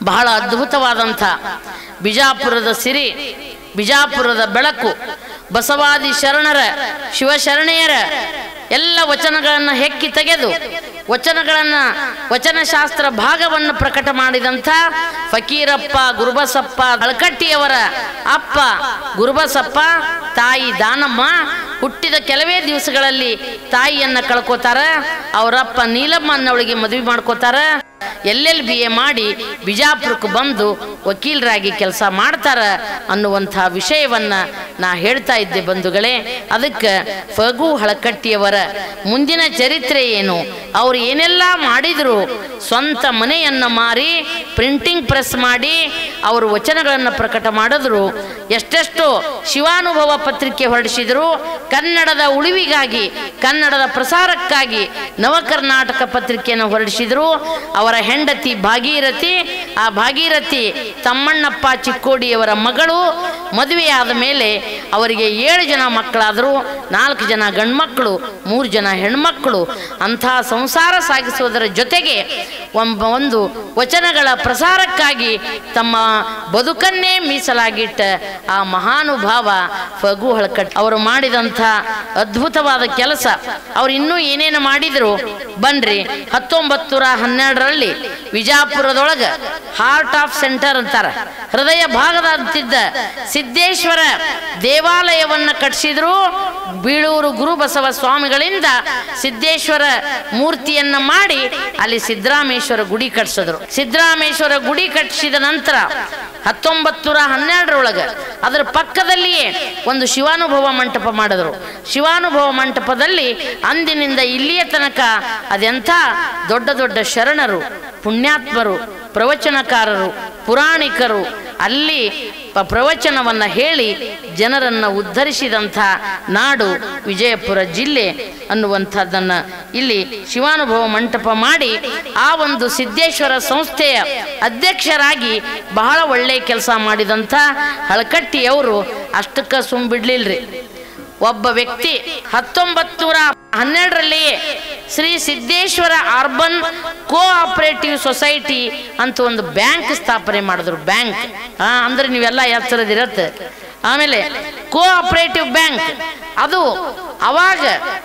ಬಹಳ ಅದ್ಭುತವಾದಂಥ ಬಿಜಾಪುರದ ಸಿರಿ ಬಿಜಾಪುರದ ಬೆಳಕು ಬಸವಾದಿ ಶರಣರ ಶಿವಶರಣೆಯರ ಎಲ್ಲ ವಚನಗಳನ್ನು ಹೆಕ್ಕಿ ತೆಗೆದು ವಚನಗಳನ್ನು ವಚನಶಾಸ್ತ್ರ ಭಾಗವನ್ನು ಪ್ರಕಟ ಮಾಡಿದಂಥ ಫಕೀರಪ್ಪ ಗುರುಬಸಪ್ಪ ಅಳಕಟ್ಟಿಯವರ ಅಪ್ಪ ಗುರುಬಸಪ್ಪ ತಾಯಿ ದಾನಮ್ಮ ಹುಟ್ಟಿದ ಕೆಲವೇ ದಿವಸಗಳಲ್ಲಿ ತಾಯಿಯನ್ನ ಕಳ್ಕೋತಾರ ಅವರಪ್ಪ ನೀಲಮ್ಮ ಅನ್ನವಳಿಗೆ ಮದುವೆ ಮಾಡ್ಕೋತಾರ ಎಲ್ಲೆಲ್ಲಿ ಬಿ ಎ ಮಾಡಿ ಬಿಜಾಪುರಕ್ಕೆ ಬಂದು ವಕೀಲರಾಗಿ ಕೆಲಸ ಮಾಡ್ತಾರ ಅನ್ನುವಂಥ ವಿಷಯವನ್ನ ನಾ ಹೇಳ್ತಾ ಇದ್ದೆ ಬಂಧುಗಳೇ ಅದಕ್ಕೆ ಫಗು ಹಳಕಟ್ಟಿಯವರ ಮುಂದಿನ ಚರಿತ್ರೆ ಏನು ಅವ್ರು ಏನೆಲ್ಲ ಮಾಡಿದ್ರು ಸ್ವಂತ ಮನೆಯನ್ನ ಮಾರಿ ಪ್ರಿಂಟಿಂಗ್ ಪ್ರೆಸ್ ಮಾಡಿ ಅವರು ವಚನಗಳನ್ನು ಪ್ರಕಟ ಮಾಡಿದ್ರು ಎಷ್ಟೆಷ್ಟು ಶಿವಾನುಭವ ಪತ್ರಿಕೆ ಹೊರಡಿಸಿದ್ರು ಕನ್ನಡದ ಉಳಿವಿಗಾಗಿ ಕನ್ನಡದ ಪ್ರಸಾರಕ್ಕಾಗಿ ನವಕರ್ನಾಟಕ ಪತ್ರಿಕೆಯನ್ನು ಹೊರಡಿಸಿದ್ರು ಅವರ ಹೆಂಡತಿ ಭಾಗೀರಥಿ ಆ ಭಾಗೀರಥಿ ತಮ್ಮಣ್ಣಪ್ಪ ಚಿಕ್ಕೋಡಿಯವರ ಮಗಳು ಮದುವೆಯಾದ ಮೇಲೆ ಅವರಿಗೆ ಏಳು ಜನ ಮಕ್ಕಳಾದರು ನಾಲ್ಕು ಜನ ಗಂಡ್ಮಕ್ಕಳು ಮೂರು ಜನ ಹೆಣ್ಮಕ್ಕಳು ಅಂಥ ಸಂಸಾರ ಸಾಗಿಸುವುದರ ಜೊತೆಗೆ ಒಂಬ ಒಂದು ವಚನಗಳ ಪ್ರಸಾರಕ್ಕಾಗಿ ತಮ್ಮ ಬದುಕನ್ನೇ ಮೀಸಲಾಗಿಟ್ಟ ಆ ಮಹಾನುಭಾವ ಫಗು ಹಳಕಟ್ ಅವರು ಮಾಡಿದಂಥ ಅದ್ಭುತವಾದ ಕೆಲಸ ಅವ್ರು ಇನ್ನೂ ಏನೇನು ಮಾಡಿದ್ರು ಬನ್ರಿ ಹತ್ತೊಂಬತ್ತು ನೂರ ಹನ್ನೆರಡರಲ್ಲಿ ವಿಜಾಪುರದೊಳಗ ಹಾರ್ಟ್ ಆಫ್ ಸೆಂಟರ್ ಅಂತಾರ ಹೃದಯ ಭಾಗದಂತಿದ್ದ ಸಿದ್ದೇಶ್ವರ ದೇವಾಲಯವನ್ನ ಕಟ್ಟಿಸಿದ್ರು ಬೀಳೂರು ಗುರು ಬಸವ ಸ್ವಾಮಿಗಳಿಂದ ಸಿದ್ದೇಶ್ವರ ಮೂರ್ತಿಯನ್ನ ಮಾಡಿ ಅಲ್ಲಿ ಸಿದ್ದರಾಮೇಶ್ವರ ಗುಡಿ ಕಟ್ಟಿಸಿದ್ರು ಸಿದ್ದರಾಮೇಶ್ವರ ಗುಡಿ ಕಟ್ಟಿಸಿದ ನಂತರ ಹತ್ತೊಂಬತ್ತು ನೂರ ಹನ್ನೆರಡರೊಳಗೆ ಅದರ ಪಕ್ಕದಲ್ಲಿಯೇ ಒಂದು ಶಿವಾನುಭವ ಮಂಟಪ ಮಾಡಿದ್ರು ಶಿವಾನುಭವ ಮಂಟಪದಲ್ಲಿ ಅಂದಿನಿಂದ ಇಲ್ಲಿಯ ತನಕ ಅದೆಂಥ ದೊಡ್ಡ ದೊಡ್ಡ ಶರಣರು ಪುಣ್ಯಾತ್ಮರು ಪ್ರವಚನಕಾರರು ಪುರಾಣಿಕರು ಅಲ್ಲಿ ಪ- ಪ್ರವಚನವನ್ನ ಹೇಳಿ ಜನರನ್ನ ಉದ್ಧರಿಸಿದಂಥ ನಾಡು ವಿಜಯಪುರ ಜಿಲ್ಲೆ ಅನ್ನುವಂಥದ್ದನ್ನ ಇಲ್ಲಿ ಶಿವಾನುಭವ ಮಂಟಪ ಮಾಡಿ ಆ ಒಂದು ಸಿದ್ದೇಶ್ವರ ಸಂಸ್ಥೆಯ ಅಧ್ಯಕ್ಷರಾಗಿ ಬಹಳ ಒಳ್ಳೆ ಕೆಲಸ ಮಾಡಿದಂಥ ಹಳಕಟ್ಟಿಯವರು ಅಷ್ಟಕ್ಕ ಸುಮ್ ಬಿಡ್ಲಿಲ್ರಿ ಒಬ್ಬ ವ್ಯಕ್ತಿ ಹತ್ತೊಂಬತ್ತು ನೂರ ಹನ್ನೆರಡರಲ್ಲಿಯೇ Shri Siddeshwara urban cooperative society ಅಂತ ಒಂದು ಬ್ಯಾಂಕ್ ಸ್ಥಾಪನೆ ಮಾಡಿದ್ರು ಬ್ಯಾಂಕ್ ಹಾ ಅಂದ್ರೆ ನೀವೆಲ್ಲ ಎಚ್ಚರದಿರತ್ತೆ ಆಮೇಲೆ ಕೋಆಪರೇಟಿವ್ ಬ್ಯಾಂಕ್ ಅದು ಅವಾಗ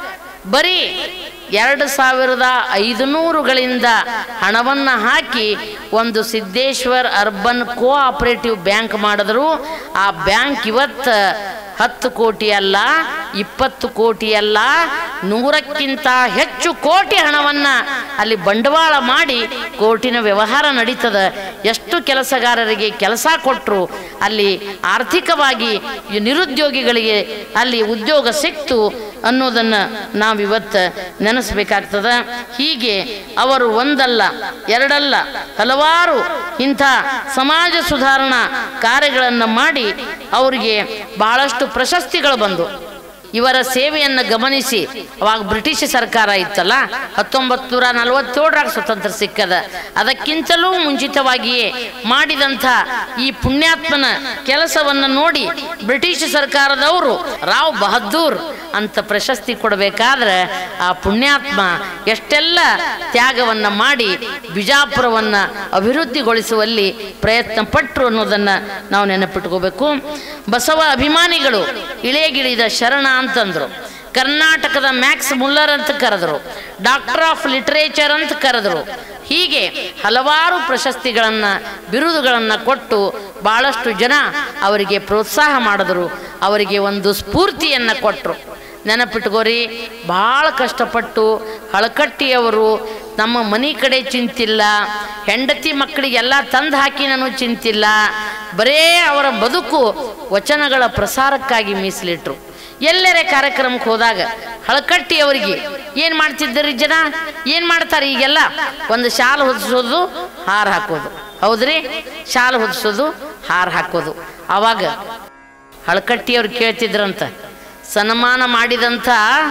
ಬರೀ ಎರಡು ಸಾವಿರದ ಐದುನೂರುಗಳಿಂದ ಹಣವನ್ನು ಹಾಕಿ ಒಂದು ಸಿದ್ದೇಶ್ವರ್ ಅರ್ಬನ್ ಕೋಆಪರೇಟಿವ್ ಬ್ಯಾಂಕ್ ಮಾಡಿದ್ರು ಆ ಬ್ಯಾಂಕ್ ಇವತ್ತು ಹತ್ತು ಕೋಟಿ ಅಲ್ಲ ಇಪ್ಪತ್ತು ಕೋಟಿ ಅಲ್ಲ ನೂರಕ್ಕಿಂತ ಹೆಚ್ಚು ಕೋಟಿ ಹಣವನ್ನ ಅಲ್ಲಿ ಬಂಡವಾಳ ಮಾಡಿ ಕೋಟಿನ ವ್ಯವಹಾರ ನಡೀತದ ಎಷ್ಟು ಕೆಲಸಗಾರರಿಗೆ ಕೆಲಸ ಕೊಟ್ಟರು ಅಲ್ಲಿ ಆರ್ಥಿಕವಾಗಿ ಈ ನಿರುದ್ಯೋಗಿಗಳಿಗೆ ಅಲ್ಲಿ ಉದ್ಯೋಗ ಸಿಕ್ತು ಅನ್ನೋದನ್ನು ನಾವಿವತ್ತು ನೆನೆಸ್ಬೇಕಾಗ್ತದ ಹೀಗೆ ಅವರು ಒಂದಲ್ಲ ಎರಡಲ್ಲ ಹಲವಾರು ಇಂಥ ಸಮಾಜ ಸುಧಾರಣಾ ಕಾರ್ಯಗಳನ್ನು ಮಾಡಿ ಅವರಿಗೆ ಬಹಳಷ್ಟು ಪ್ರಶಸ್ತಿಗಳು ಬಂದು ಇವರ ಸೇವೆಯನ್ನು ಗಮನಿಸಿ ಅವಾಗ ಬ್ರಿಟಿಷ್ ಸರ್ಕಾರ ಇತ್ತಲ್ಲ ಹತ್ತೊಂಬತ್ತು ನೂರ ನಲವತ್ತೇಳರಾಗ ಸ್ವತಂತ್ರ ಸಿಕ್ಕದ ಅದಕ್ಕಿಂತಲೂ ಮುಂಚಿತವಾಗಿಯೇ ಮಾಡಿದಂಥ ಈ ಪುಣ್ಯಾತ್ಮನ ಕೆಲಸವನ್ನು ನೋಡಿ ಬ್ರಿಟಿಷ್ ಸರ್ಕಾರದವರು ರಾವ್ ಬಹದ್ದೂರ್ ಅಂತ ಪ್ರಶಸ್ತಿ ಕೊಡಬೇಕಾದ್ರೆ ಆ ಪುಣ್ಯಾತ್ಮ ಎಷ್ಟೆಲ್ಲ ತ್ಯಾಗವನ್ನ ಮಾಡಿ ಬಿಜಾಪುರವನ್ನ ಅಭಿವೃದ್ಧಿಗೊಳಿಸುವಲ್ಲಿ ಪ್ರಯತ್ನ ಪಟ್ಟರು ಅನ್ನೋದನ್ನ ನಾವು ನೆನಪಿಟ್ಕೋಬೇಕು ಬಸವ ಅಭಿಮಾನಿಗಳು ಇಳೆಗಿಳಿದ ಶರಣ ಅಂತಂದ್ರು ಕರ್ನಾಟಕದ ಮ್ಯಾಕ್ಸ್ ಮುಲ್ಲರ್ ಅಂತ ಕರೆದ್ರು ಡಾಕ್ಟರ್ ಆಫ್ ಲಿಟರೇಚರ್ ಅಂತ ಕರೆದ್ರು ಹೀಗೆ ಹಲವಾರು ಪ್ರಶಸ್ತಿಗಳನ್ನು ಬಿರುದುಗಳನ್ನು ಕೊಟ್ಟು ಭಾಳಷ್ಟು ಜನ ಅವರಿಗೆ ಪ್ರೋತ್ಸಾಹ ಮಾಡಿದ್ರು ಅವರಿಗೆ ಒಂದು ಸ್ಫೂರ್ತಿಯನ್ನು ಕೊಟ್ಟರು ನೆನಪಿಟ್ಕೋರಿ ಭಾಳ ಕಷ್ಟಪಟ್ಟು ಹಳಕಟ್ಟಿಯವರು ನಮ್ಮ ಮನೆ ಕಡೆ ಚಿಂತಿಲ್ಲ ಹೆಂಡತಿ ಮಕ್ಕಳಿಗೆಲ್ಲ ತಂದು ಹಾಕಿ ನಾನು ಚಿಂತಿಲ್ಲ ಬರೇ ಅವರ ಬದುಕು ವಚನಗಳ ಪ್ರಸಾರಕ್ಕಾಗಿ ಮೀಸಲಿಟ್ರು ಎಲ್ಲರೇ ಕಾರ್ಯಕ್ರಮಕ್ಕೆ ಹೋದಾಗ ಹಳಕಟ್ಟಿ ಅವರಿಗೆ ಏನು ಮಾಡ್ತಿದ್ದರಿ ಜನ ಏನು ಮಾಡ್ತಾರೆ ಈಗೆಲ್ಲ ಒಂದು ಶಾಲು ಹೊದಿಸೋದು ಹಾರ ಹಾಕೋದು ಹೌದ್ರಿ ಶಾಲು ಹೊದಿಸೋದು ಹಾರ ಹಾಕೋದು ಆವಾಗ ಹಳಕಟ್ಟಿಯವ್ರು ಕೇಳ್ತಿದ್ರಂತ ಸನ್ಮಾನ ಮಾಡಿದಂಥ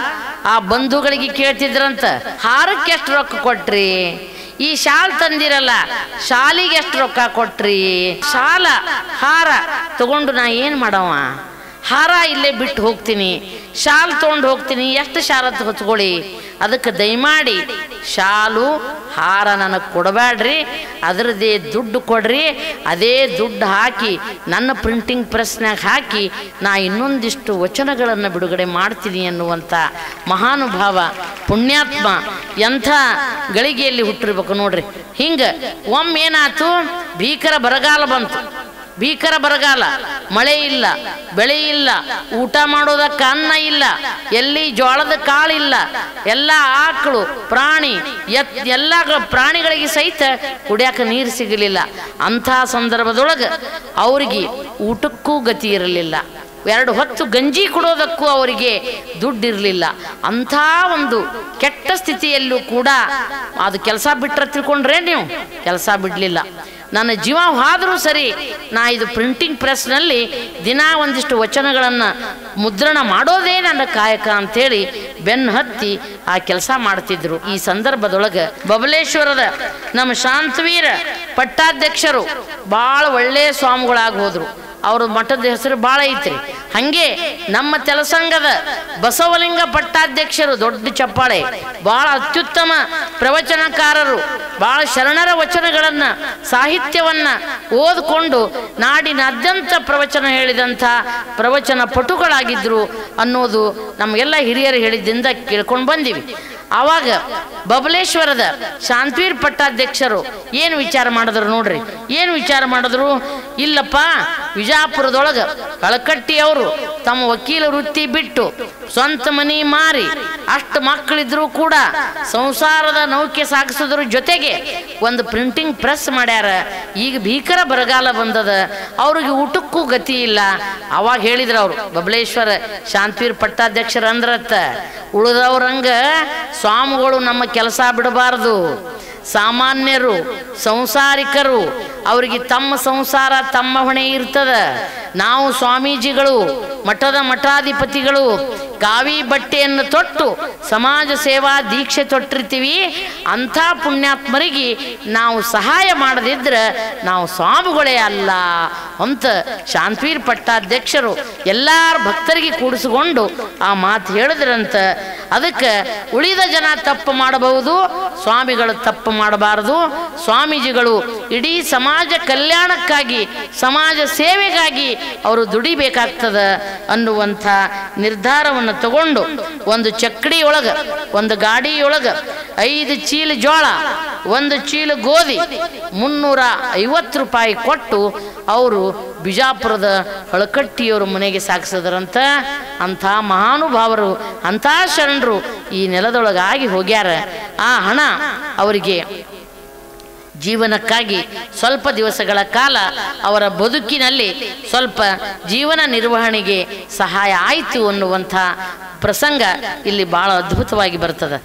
ಆ ಬಂಧುಗಳಿಗೆ ಕೇಳ್ತಿದ್ರಂತ ಹಾರಕ್ಕೆ ಎಷ್ಟು ರೊಕ್ಕ ಕೊಟ್ರಿ ಈ ಶಾಲ್ ತಂದಿರಲ್ಲ ಶಾಲಿಗೆ ಎಷ್ಟು ರೊಕ್ಕ ಕೊಟ್ರಿ ಶಾಲ ಹಾರ ತಗೊಂಡು ನಾ ಏನು ಮಾಡವ ಹಾರ ಇಲ್ಲೇ ಬಿಟ್ಟು ಹೋಗ್ತೀನಿ ಶಾಲ್ ತೊಗೊಂಡು ಹೋಗ್ತೀನಿ ಎಷ್ಟು ಶಾಲ ಹೊತ್ಕೊಳ್ಳಿ ಅದಕ್ಕೆ ದಯಮಾಡಿ ಶಾಲು ಹಾರ ನನಗೆ ಕೊಡಬೇಡ್ರಿ ಅದರದ್ದೇ ದುಡ್ಡು ಕೊಡ್ರಿ ಅದೇ ದುಡ್ಡು ಹಾಕಿ ನನ್ನ ಪ್ರಿಂಟಿಂಗ್ ಪ್ರೆಸ್ನಾಗ ಹಾಕಿ ನಾ ಇನ್ನೊಂದಿಷ್ಟು ವಚನಗಳನ್ನು ಬಿಡುಗಡೆ ಮಾಡ್ತೀನಿ ಅನ್ನುವಂಥ ಮಹಾನುಭಾವ ಪುಣ್ಯಾತ್ಮ ಎಂಥ ಗಳಿಗೆಯಲ್ಲಿ ಹುಟ್ಟಿರ್ಬೇಕು ನೋಡ್ರಿ ಹಿಂಗೆ ಒಮ್ಮೆ ಏನಾಯ್ತು ಭೀಕರ ಬರಗಾಲ ಬಂತು ಭೀಕರ ಬರಗಾಲ ಮಳೆ ಇಲ್ಲ ಬೆಳೆ ಇಲ್ಲ ಊಟ ಮಾಡೋದಕ್ಕೆ ಅನ್ನ ಇಲ್ಲ ಎಲ್ಲಿ ಜೋಳದ ಕಾಳಿಲ್ಲ ಎಲ್ಲ ಆಕಳು ಪ್ರಾಣಿ ಎತ್ ಎಲ್ಲ ಗ- ಪ್ರಾಣಿಗಳಿಗೆ ಸಹಿತ ಕುಡಿಯಾಕ ನೀರು ಸಿಗಲಿಲ್ಲ ಅಂಥ ಸಂದರ್ಭದೊಳಗೆ ಅವ್ರಿಗೆ ಊಟಕ್ಕೂ ಗತಿ ಇರಲಿಲ್ಲ ಎರಡು ಹೊತ್ತು ಗಂಜಿ ಕೊಡೋದಕ್ಕೂ ಅವರಿಗೆ ದುಡ್ಡಿರಲಿಲ್ಲ ಅಂಥ ಒಂದು ಕೆಟ್ಟ ಸ್ಥಿತಿಯಲ್ಲೂ ಕೂಡ ಅದು ಕೆಲಸ ಬಿಟ್ಟರೆ ತಿಳ್ಕೊಂಡ್ರೆ ನೀವು ಕೆಲಸ ಬಿಡಲಿಲ್ಲ ನನ್ನ ಜೀವ ಹೋದರೂ ಸರಿ ನಾ ಇದು ಪ್ರಿಂಟಿಂಗ್ ಪ್ರೆಸ್ನಲ್ಲಿ ದಿನ ಒಂದಿಷ್ಟು ವಚನಗಳನ್ನು ಮುದ್ರಣ ಮಾಡೋದೇ ನನ್ನ ಕಾಯಕ ಅಂಥೇಳಿ ಬೆನ್ನು ಹತ್ತಿ ಆ ಕೆಲಸ ಮಾಡ್ತಿದ್ರು ಈ ಸಂದರ್ಭದೊಳಗೆ ಬಬಲೇಶ್ವರದ ನಮ್ಮ ಶಾಂತವೀರ ಪಟ್ಟಾಧ್ಯಕ್ಷರು ಭಾಳ ಒಳ್ಳೆಯ ಸ್ವಾಮಿಗಳಾಗಿ ಹೋದ್ರು ಅವ್ರ ಮಠದ ಹೆಸರು ಭಾಳ ಐತ್ರಿ ಹಂಗೆ ನಮ್ಮ ತೆಲಸಂಗದ ಬಸವಲಿಂಗ ಪಟ್ಟಾಧ್ಯಕ್ಷರು ದೊಡ್ಡ ಚಪ್ಪಾಳೆ ಭಾಳ ಅತ್ಯುತ್ತಮ ಪ್ರವಚನಕಾರರು ಭಾಳ ಶರಣರ ವಚನಗಳನ್ನು ಸಾಹಿತ್ಯವನ್ನ ಓದಿಕೊಂಡು ನಾಡಿನಾದ್ಯಂತ ಪ್ರವಚನ ಹೇಳಿದಂಥ ಪ್ರವಚನ ಪಟುಗಳಾಗಿದ್ರು ಅನ್ನೋದು ನಮಗೆಲ್ಲ ಹಿರಿಯರು ಹೇಳಿದ್ದರಿಂದ ಕೇಳ್ಕೊಂಡು ಬಂದೀವಿ ಆವಾಗ ಬಬಲೇಶ್ವರದ ಶಾಂತವೀರ್ ಪಟ್ಟಾಧ್ಯಕ್ಷರು ಏನು ವಿಚಾರ ಮಾಡಿದ್ರು ನೋಡ್ರಿ ಏನು ವಿಚಾರ ಮಾಡಿದ್ರು ಇಲ್ಲಪ್ಪ ವಿಜಾಪುರದೊಳಗೆ ಕಳಕಟ್ಟಿಯವರು ತಮ್ಮ ವಕೀಲ ವೃತ್ತಿ ಬಿಟ್ಟು ಸ್ವಂತ ಮನಿ ಮಾರಿ ಅಷ್ಟು ಮಕ್ಕಳಿದ್ರು ಕೂಡ ಸಂಸಾರದ ನೌಕೆ ಸಾಗಿಸೋದ್ರ ಜೊತೆಗೆ ಒಂದು ಪ್ರಿಂಟಿಂಗ್ ಪ್ರೆಸ್ ಮಾಡ್ಯಾರ ಈಗ ಭೀಕರ ಬರಗಾಲ ಬಂದದ ಅವ್ರಿಗೆ ಊಟಕ್ಕೂ ಗತಿ ಇಲ್ಲ ಅವಾಗ ಹೇಳಿದ್ರು ಅವರು ಬಬಲೇಶ್ವರ ಶಾಂತವೀರ್ ಪಟ್ಟಾಧ್ಯಕ್ಷರ ಅಂದ್ರತ್ತ ಉಳಿದವ್ರಂಗ ಸ್ವಾಮಿಗಳು ನಮ್ಮ ಕೆಲಸ ಬಿಡಬಾರದು ಸಾಮಾನ್ಯರು ಸಂಸಾರಿಕರು ಅವರಿಗೆ ತಮ್ಮ ಸಂಸಾರ ತಮ್ಮ ಹೊಣೆ ಇರ್ತದ ನಾವು ಸ್ವಾಮೀಜಿಗಳು ಮಠದ ಮಠಾಧಿಪತಿಗಳು ಕಾವಿ ಬಟ್ಟೆಯನ್ನು ತೊಟ್ಟು ಸಮಾಜ ಸೇವಾ ದೀಕ್ಷೆ ತೊಟ್ಟಿರ್ತೀವಿ ಅಂಥ ಪುಣ್ಯಾತ್ಮರಿಗೆ ನಾವು ಸಹಾಯ ಮಾಡದಿದ್ರೆ ನಾವು ಸ್ವಾಮಿಗಳೇ ಅಲ್ಲ ಅಂತ ಶಾಂತವೀರ್ ಪಟ್ಟಾಧ್ಯಕ್ಷರು ಎಲ್ಲಾರ ಭಕ್ತರಿಗೆ ಕೂಡಿಸಿಕೊಂಡು ಆ ಮಾತು ಹೇಳಿದ್ರಂತ ಅದಕ್ಕೆ ಉಳಿದ ಜನ ತಪ್ಪು ಮಾಡಬಹುದು ಸ್ವಾಮಿಗಳು ತಪ್ಪು ಮಾಡಬಾರದು ಸ್ವಾಮೀಜಿಗಳು ಇಡೀ ಸಮಾಜ ಕಲ್ಯಾಣಕ್ಕಾಗಿ ಸಮಾಜ ಸೇವೆಗಾಗಿ ಅವರು ದುಡಿಬೇಕಾಗ್ತದ ಅನ್ನುವಂಥ ನಿರ್ಧಾರವನ್ನು ತಗೊಂಡು ಒಂದು ಚಕ್ಕಡಿ ಒಳಗ ಒಂದು ಗಾಡಿಯೊಳಗ ಐದು ಚೀಲ ಜೋಳ ಒಂದು ಚೀಲ ಗೋಧಿ ಮುನ್ನೂರ ಐವತ್ತು ರೂಪಾಯಿ ಕೊಟ್ಟು ಅವರು ಬಿಜಾಪುರದ ಹಳಕಟ್ಟಿಯವರ ಮನೆಗೆ ಸಾಗಿಸಿದ್ರಂತ ಅಂಥ ಮಹಾನುಭಾವರು ಅಂಥ ಶರಣರು ಈ ನೆಲದೊಳಗಾಗಿ ಹೋಗ್ಯಾರ ಆ ಹಣ ಅವರಿಗೆ ಜೀವನಕ್ಕಾಗಿ ಸ್ವಲ್ಪ ದಿವಸಗಳ ಕಾಲ ಅವರ ಬದುಕಿನಲ್ಲಿ ಸ್ವಲ್ಪ ಜೀವನ ನಿರ್ವಹಣೆಗೆ ಸಹಾಯ ಆಯಿತು ಅನ್ನುವಂಥ ಪ್ರಸಂಗ ಇಲ್ಲಿ ಬಹಳ ಅದ್ಭುತವಾಗಿ ಬರ್ತದೆ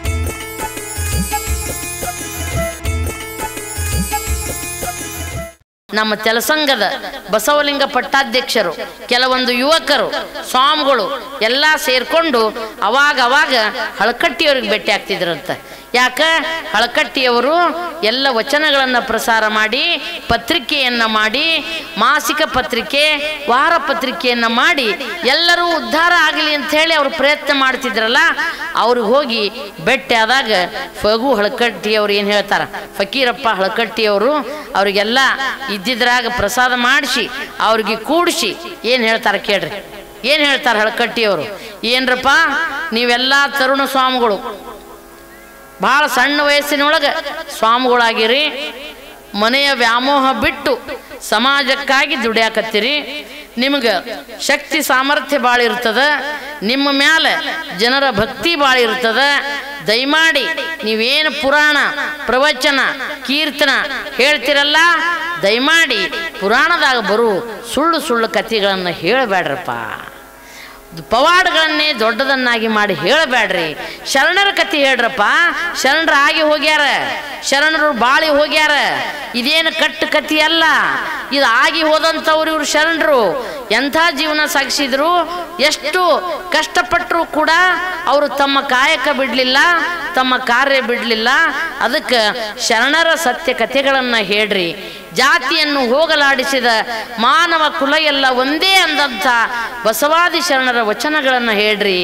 ನಮ್ಮ ತೆಲಸಂಗದ ಬಸವಲಿಂಗ ಪಟ್ಟಾಧ್ಯಕ್ಷರು ಕೆಲವೊಂದು ಯುವಕರು ಸ್ವಾಮಿಗಳು ಎಲ್ಲ ಸೇರ್ಕೊಂಡು ಅವಾಗ ಅವಾಗ ಹಳಕಟ್ಟಿಯವ್ರಿಗೆ ಭೇಟಿ ಆಗ್ತಿದ್ರಂತ ಯಾಕ ಹಳಕಟ್ಟಿಯವರು ಎಲ್ಲ ವಚನಗಳನ್ನು ಪ್ರಸಾರ ಮಾಡಿ ಪತ್ರಿಕೆಯನ್ನು ಮಾಡಿ ಮಾಸಿಕ ಪತ್ರಿಕೆ ವಾರ ಪತ್ರಿಕೆಯನ್ನು ಮಾಡಿ ಎಲ್ಲರೂ ಉದ್ಧಾರ ಆಗಲಿ ಅಂತ ಹೇಳಿ ಅವರು ಪ್ರಯತ್ನ ಮಾಡ್ತಿದ್ರಲ್ಲ ಅವ್ರಿಗೆ ಹೋಗಿ ಭೇಟಿ ಆದಾಗ ಫಗು ಹಳಕಟ್ಟಿಯವ್ರು ಏನು ಹೇಳ್ತಾರ ಫಕೀರಪ್ಪ ಹಳಕಟ್ಟಿಯವರು ಅವರಿಗೆಲ್ಲ ಇದ್ದಿದ್ರಾಗ ಪ್ರಸಾದ ಮಾಡಿಸಿ ಅವ್ರಿಗೆ ಕೂಡಿಸಿ ಏನು ಹೇಳ್ತಾರೆ ಕೇಳ್ರಿ ಏನು ಹೇಳ್ತಾರೆ ಹಳಕಟ್ಟಿಯವರು ಏನ್ರಪ್ಪ ನೀವೆಲ್ಲ ತರುಣ ಸ್ವಾಮಿಗಳು ಭಾಳ ಸಣ್ಣ ವಯಸ್ಸಿನೊಳಗೆ ಸ್ವಾಮಿಗಳಾಗಿರಿ ಮನೆಯ ವ್ಯಾಮೋಹ ಬಿಟ್ಟು ಸಮಾಜಕ್ಕಾಗಿ ದುಡಿಯಾಕತ್ತೀರಿ ನಿಮ್ಗೆ ಶಕ್ತಿ ಸಾಮರ್ಥ್ಯ ಭಾಳ ಇರ್ತದ ನಿಮ್ಮ ಮ್ಯಾಲೆ ಜನರ ಭಕ್ತಿ ಭಾಳ ಇರ್ತದ ದಯಮಾಡಿ ನೀವೇನು ಪುರಾಣ ಪ್ರವಚನ ಕೀರ್ತನ ಹೇಳ್ತಿರಲ್ಲ ದಯಮಾಡಿ ಪುರಾಣದಾಗ ಬರು ಸುಳ್ಳು ಸುಳ್ಳು ಕಥೆಗಳನ್ನು ಹೇಳಬೇಡ್ರಪ್ಪ ಪವಾಡಗಳನ್ನೇ ದೊಡ್ಡದನ್ನಾಗಿ ಮಾಡಿ ಹೇಳಬೇಡ್ರಿ ಶರಣರ ಕಥೆ ಹೇಳ್ರಪ್ಪ ಶರಣರು ಆಗಿ ಹೋಗ್ಯಾರ ಶರಣರು ಬಾಳಿ ಹೋಗ್ಯಾರ ಇದೇನು ಕಟ್ಟು ಕಥೆ ಅಲ್ಲ ಇದು ಆಗಿ ಹೋದಂಥವ್ರು ಇವ್ರು ಶರಣರು ಎಂಥ ಜೀವನ ಸಾಗಿಸಿದ್ರು ಎಷ್ಟು ಕಷ್ಟಪಟ್ಟರು ಕೂಡ ಅವರು ತಮ್ಮ ಕಾಯಕ ಬಿಡಲಿಲ್ಲ ತಮ್ಮ ಕಾರ್ಯ ಬಿಡಲಿಲ್ಲ ಅದಕ್ಕೆ ಶರಣರ ಸತ್ಯ ಕಥೆಗಳನ್ನು ಹೇಳ್ರಿ ಜಾತಿಯನ್ನು ಹೋಗಲಾಡಿಸಿದ ಮಾನವ ಕುಲ ಎಲ್ಲ ಒಂದೇ ಅಂದಂಥ ಬಸವಾದಿ ಶರಣರ ವಚನಗಳನ್ನು ಹೇಳ್ರಿ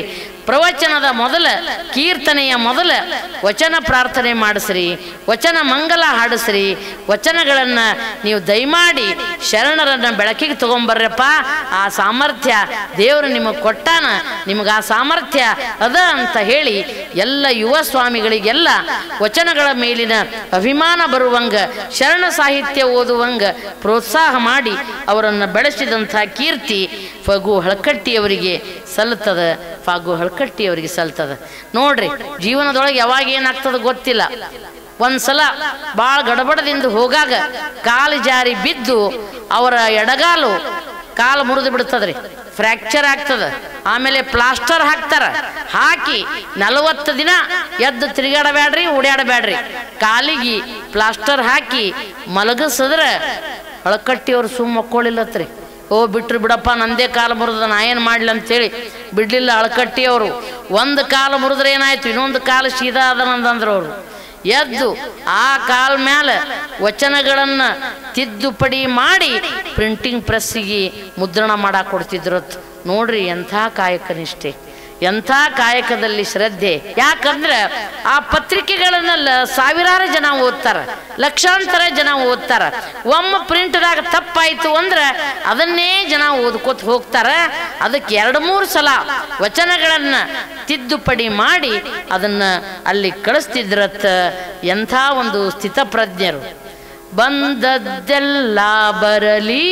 ಪ್ರವಚನದ ಮೊದಲ ಕೀರ್ತನೆಯ ಮೊದಲ ವಚನ ಪ್ರಾರ್ಥನೆ ಮಾಡಿಸ್ರಿ ವಚನ ಮಂಗಲ ಹಾಡಿಸ್ರಿ ವಚನಗಳನ್ನು ನೀವು ದಯಮಾಡಿ ಶರಣರನ್ನ ಬೆಳಕಿಗೆ ತಗೊಂಬರ್ರಪ್ಪ ಆ ಸಾಮರ್ಥ್ಯ ದೇವರು ನಿಮಗೆ ಕೊಟ್ಟಾನ ನಿಮಗೆ ಆ ಸಾಮರ್ಥ್ಯ ಅದ ಅಂತ ಹೇಳಿ ಎಲ್ಲ ಯುವ ಸ್ವಾಮಿಗಳಿಗೆಲ್ಲ ವಚನಗಳ ಮೇಲಿನ ಅಭಿಮಾನ ಬರುವಂಗ ಶರಣ ಸಾಹಿತ್ಯ ಓದುವಂಗ ಪ್ರೋತ್ಸಾಹ ಮಾಡಿ ಅವರನ್ನು ಬೆಳೆಸಿದಂಥ ಕೀರ್ತಿ ಫಗು ಹಳಕಟ್ಟಿಯವರಿಗೆ ಸಲ್ಲುತ್ತದೆ ಫಗು ಹಳಕಟ್ಟಿಯವರಿಗೆ ಸಲ್ತದ ನೋಡ್ರಿ ಜೀವನದೊಳಗೆ ಯಾವಾಗ ಏನಾಗ್ತದ ಗೊತ್ತಿಲ್ಲ ಒಂದ್ಸಲ ಭಾಳ ಗಡಬಡದಿಂದ ಹೋಗಾಗ ಕಾಲು ಜಾರಿ ಬಿದ್ದು ಅವರ ಎಡಗಾಲು ಕಾಲು ಮುರಿದು ಬಿಡ್ತದ್ರಿ ಫ್ರ್ಯಾಕ್ಚರ್ ಆಗ್ತದ ಆಮೇಲೆ ಪ್ಲಾಸ್ಟರ್ ಹಾಕ್ತಾರ ಹಾಕಿ ನಲವತ್ತು ದಿನ ಎದ್ದು ತಿರುಗಾಡಬೇಡ್ರಿ ಓಡಾಡಬೇಡ್ರಿ ಕಾಲಿಗೆ ಪ್ಲಾಸ್ಟರ್ ಹಾಕಿ ಮಲಗಿಸಿದ್ರೆ ಅಳಕಟ್ಟಿಯವ್ರು ಸುಮ್ಮ ಮಕ್ಕೊಳ್ಳಿಲ್ಲತ್ರಿ ಓ ಬಿಟ್ರು ಬಿಡಪ್ಪ ನಂದೇ ಕಾಲು ಮುರಿದ ನಾ ಏನು ಮಾಡ್ಲಿ ಅಂತೇಳಿ ಬಿಡ್ಲಿಲ್ಲ ಅಳಕಟ್ಟಿಯವರು ಒಂದು ಕಾಲು ಮುರಿದ್ರೆ ಏನಾಯ್ತು ಇನ್ನೊಂದು ಕಾಲು ಸೀದಾ ಅದನಂದಂದ್ರು ಅವರು ಎದ್ದು ಆ ಕಾಲ್ ಮೇಲೆ ವಚನಗಳನ್ನು ತಿದ್ದುಪಡಿ ಮಾಡಿ ಪ್ರಿಂಟಿಂಗ್ ಪ್ರೆಸ್ಸಿಗೆ ಮುದ್ರಣ ಮಾಡಕ್ಕೆ ಕೊಡ್ತಿದ್ರತ್ ನೋಡ್ರಿ ಎಂಥ ಕಾಯಕನಿಷ್ಠೆ ಎಂಥ ಕಾಯಕದಲ್ಲಿ ಶ್ರದ್ಧೆ ಯಾಕಂದ್ರೆ ಆ ಪತ್ರಿಕೆಗಳನ್ನೆಲ್ಲ ಸಾವಿರಾರು ಜನ ಓದ್ತಾರ ಲಕ್ಷಾಂತರ ಜನ ಓದ್ತಾರ ಒಮ್ಮೆ ಪ್ರಿಂಟ್ದಾಗ ತಪ್ಪಾಯ್ತು ಅಂದ್ರೆ ಅದನ್ನೇ ಜನ ಓದ್ಕೋತ ಹೋಗ್ತಾರ ಅದಕ್ಕೆ ಎರಡು ಮೂರು ಸಲ ವಚನಗಳನ್ನ ತಿದ್ದುಪಡಿ ಮಾಡಿ ಅದನ್ನ ಅಲ್ಲಿ ಕಳಿಸ್ತಿದ್ರತ್ತ ಎಂಥ ಒಂದು ಸ್ಥಿತಪ್ರಜ್ಞರು ಬಂದದ್ದೆಲ್ಲ ಬರಲಿ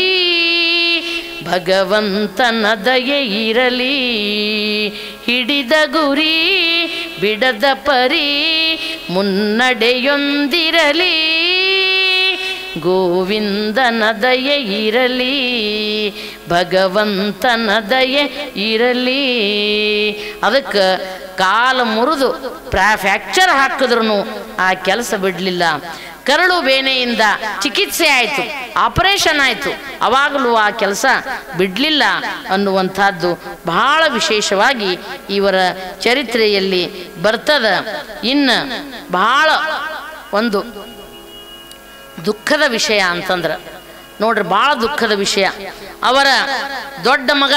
ಭಗವಂತನ ದಯೆ ಇರಲಿ ಹಿಡಿದ ಗುರಿ ಬಿಡದ ಪರಿ ಮುನ್ನಡೆಯೊಂದಿರಲಿ ಗೋವಿಂದನ ದಯೆ ಇರಲಿ ಭಗವಂತನ ದಯೆ ಇರಲಿ ಅದಕ್ಕೆ ಕಾಲು ಮುರಿದು ಪ್ರಾ ಫ್ರ್ಯಾಕ್ಚರ್ ಹಾಕಿದ್ರು ಆ ಕೆಲಸ ಬಿಡಲಿಲ್ಲ ಕರಳು ಬೇನೆಯಿಂದ ಚಿಕಿತ್ಸೆ ಆಯಿತು ಆಪರೇಷನ್ ಆಯಿತು ಅವಾಗಲೂ ಆ ಕೆಲಸ ಬಿಡಲಿಲ್ಲ ಅನ್ನುವಂಥದ್ದು ಬಹಳ ವಿಶೇಷವಾಗಿ ಇವರ ಚರಿತ್ರೆಯಲ್ಲಿ ಬರ್ತದ ಇನ್ನು ಬಹಳ ಒಂದು ದುಃಖದ ವಿಷಯ ಅಂತಂದ್ರೆ ನೋಡ್ರಿ ಭಾಳ ದುಃಖದ ವಿಷಯ ಅವರ ದೊಡ್ಡ ಮಗ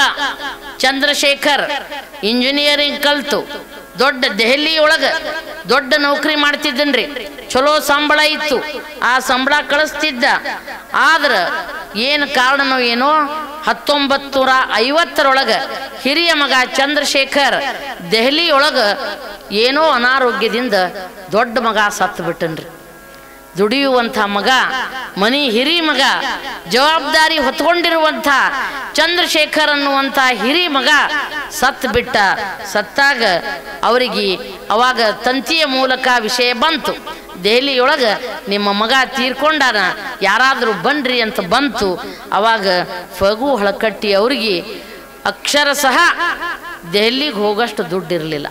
ಚಂದ್ರಶೇಖರ್ ಇಂಜಿನಿಯರಿಂಗ್ ಕಲ್ತು ದೊಡ್ಡ ದೆಹಲಿ ಒಳಗೆ ದೊಡ್ಡ ನೌಕರಿ ಮಾಡ್ತಿದ್ದನ್ರಿ ಚಲೋ ಸಂಬಳ ಇತ್ತು ಆ ಸಂಬಳ ಕಳಿಸ್ತಿದ್ದ ಆದ್ರೆ ಏನು ಕಾರಣನೋ ಏನೋ ಹತ್ತೊಂಬತ್ತು ನೂರ ಐವತ್ತರೊಳಗೆ ಹಿರಿಯ ಮಗ ಚಂದ್ರಶೇಖರ್ ದೆಹಲಿ ಒಳಗೆ ಏನೋ ಅನಾರೋಗ್ಯದಿಂದ ದೊಡ್ಡ ಮಗ ಸತ್ತು ಬಿಟ್ಟನ್ರಿ ದುಡಿಯುವಂಥ ಮಗ ಮನಿ ಹಿರಿ ಮಗ ಜವಾಬ್ದಾರಿ ಹೊತ್ಕೊಂಡಿರುವಂಥ ಚಂದ್ರಶೇಖರ್ ಅನ್ನುವಂಥ ಹಿರಿ ಮಗ ಸತ್ ಬಿಟ್ಟ ಸತ್ತಾಗ ಅವರಿಗೆ ಅವಾಗ ತಂತಿಯ ಮೂಲಕ ವಿಷಯ ಬಂತು ದೆಹಲಿಯೊಳಗೆ ನಿಮ್ಮ ಮಗ ತೀರ್ಕೊಂಡಾನ ಯಾರಾದರೂ ಬನ್ರಿ ಅಂತ ಬಂತು ಅವಾಗ ಫಗು ಹಳಕಟ್ಟಿ ಅವರಿಗೆ ಅಕ್ಷರ ಸಹ ದೆಹಲಿಗೆ ಹೋಗೋಷ್ಟು ದುಡ್ಡಿರಲಿಲ್ಲ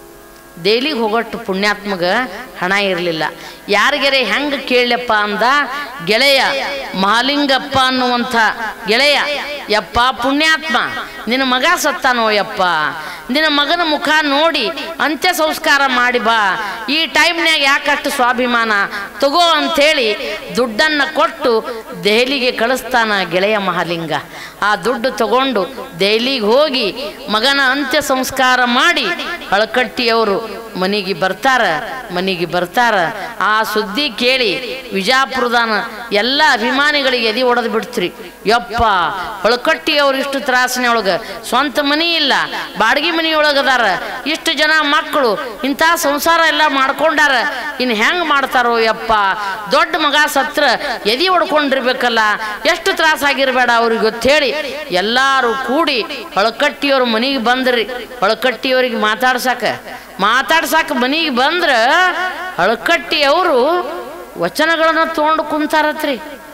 ದೆಹಲಿಗೆ ಹೋಗೋಷ್ಟು ಪುಣ್ಯಾತ್ಮಗ ಹಣ ಇರಲಿಲ್ಲ ಯಾರಿಗಾರೆ ಹೆಂಗೆ ಕೇಳಪ್ಪ ಅಂದ ಗೆಳೆಯ ಮಹಾಲಿಂಗಪ್ಪ ಅನ್ನುವಂಥ ಗೆಳೆಯ ಯಪ್ಪ ಪುಣ್ಯಾತ್ಮ ನಿನ್ನ ಮಗ ಸತ್ತಾನೋ ಯಪ್ಪ ನಿನ್ನ ಮಗನ ಮುಖ ನೋಡಿ ಅಂತ್ಯ ಸಂಸ್ಕಾರ ಮಾಡಿ ಬಾ ಈ ಟೈಮ್ನ್ಯಾಗ ಯಾಕಷ್ಟು ಸ್ವಾಭಿಮಾನ ತಗೋ ಅಂಥೇಳಿ ದುಡ್ಡನ್ನು ಕೊಟ್ಟು ದೆಹಲಿಗೆ ಕಳಿಸ್ತಾನ ಗೆಳೆಯ ಮಹಾಲಿಂಗ ಆ ದುಡ್ಡು ತಗೊಂಡು ದೆಹಲಿಗೆ ಹೋಗಿ ಮಗನ ಅಂತ್ಯ ಸಂಸ್ಕಾರ ಮಾಡಿ ಹಳಕಟ್ಟಿಯವರು ಮನೆಗೆ ಬರ್ತಾರ ಮನೆಗೆ ಬರ್ತಾರ ಆ ಸುದ್ದಿ ಕೇಳಿ ವಿಜಾಪುರದಾನ ಎಲ್ಲ ಅಭಿಮಾನಿಗಳಿಗೆ ಎದಿ ಒಡೆದು ಬಿಡ್ತ್ರಿ ಯಪ್ಪ ಹೊಳಕಟ್ಟಿ ಅವ್ರು ಇಷ್ಟು ತ್ರಾಸನೆ ಒಳಗೆ ಸ್ವಂತ ಮನಿ ಇಲ್ಲ ಬಾಡಿಗೆ ಮನಿಯೊಳಗೆ ಅದಾರ ಇಷ್ಟು ಜನ ಮಕ್ಕಳು ಇಂಥ ಸಂಸಾರ ಎಲ್ಲ ಮಾಡ್ಕೊಂಡಾರ ಇನ್ನು ಹೆಂಗೆ ಮಾಡ್ತಾರೋ ಯಪ್ಪ ದೊಡ್ಡ ಮಗ ಸತ್ರ ಎದಿ ಹೊಡ್ಕೊಂಡಿರ್ಬೇಕಲ್ಲ ಎಷ್ಟು ತ್ರಾಸಾಗಿರ್ಬೇಡ ಅವ್ರಿಗೆ ಗೊತ್ತೇಳಿ ಎಲ್ಲರೂ ಕೂಡಿ ಹೊಳಕಟ್ಟಿಯವ್ರ ಮನೆಗೆ ಬಂದ್ರಿ ಹೊಳಕಟ್ಟಿಯವ್ರಿಗೆ ಮಾತಾಡ್ಸಕ ಮಾತಾಡ್ಸಕ್ಕೆ ಮನೆಗೆ ಬಂದ್ರೆ ಹಳಕಟ್ಟಿ ಅವರು ವಚನಗಳನ್ನು ತೊಗೊಂಡು ಕುಂತಾರತ್ರಿ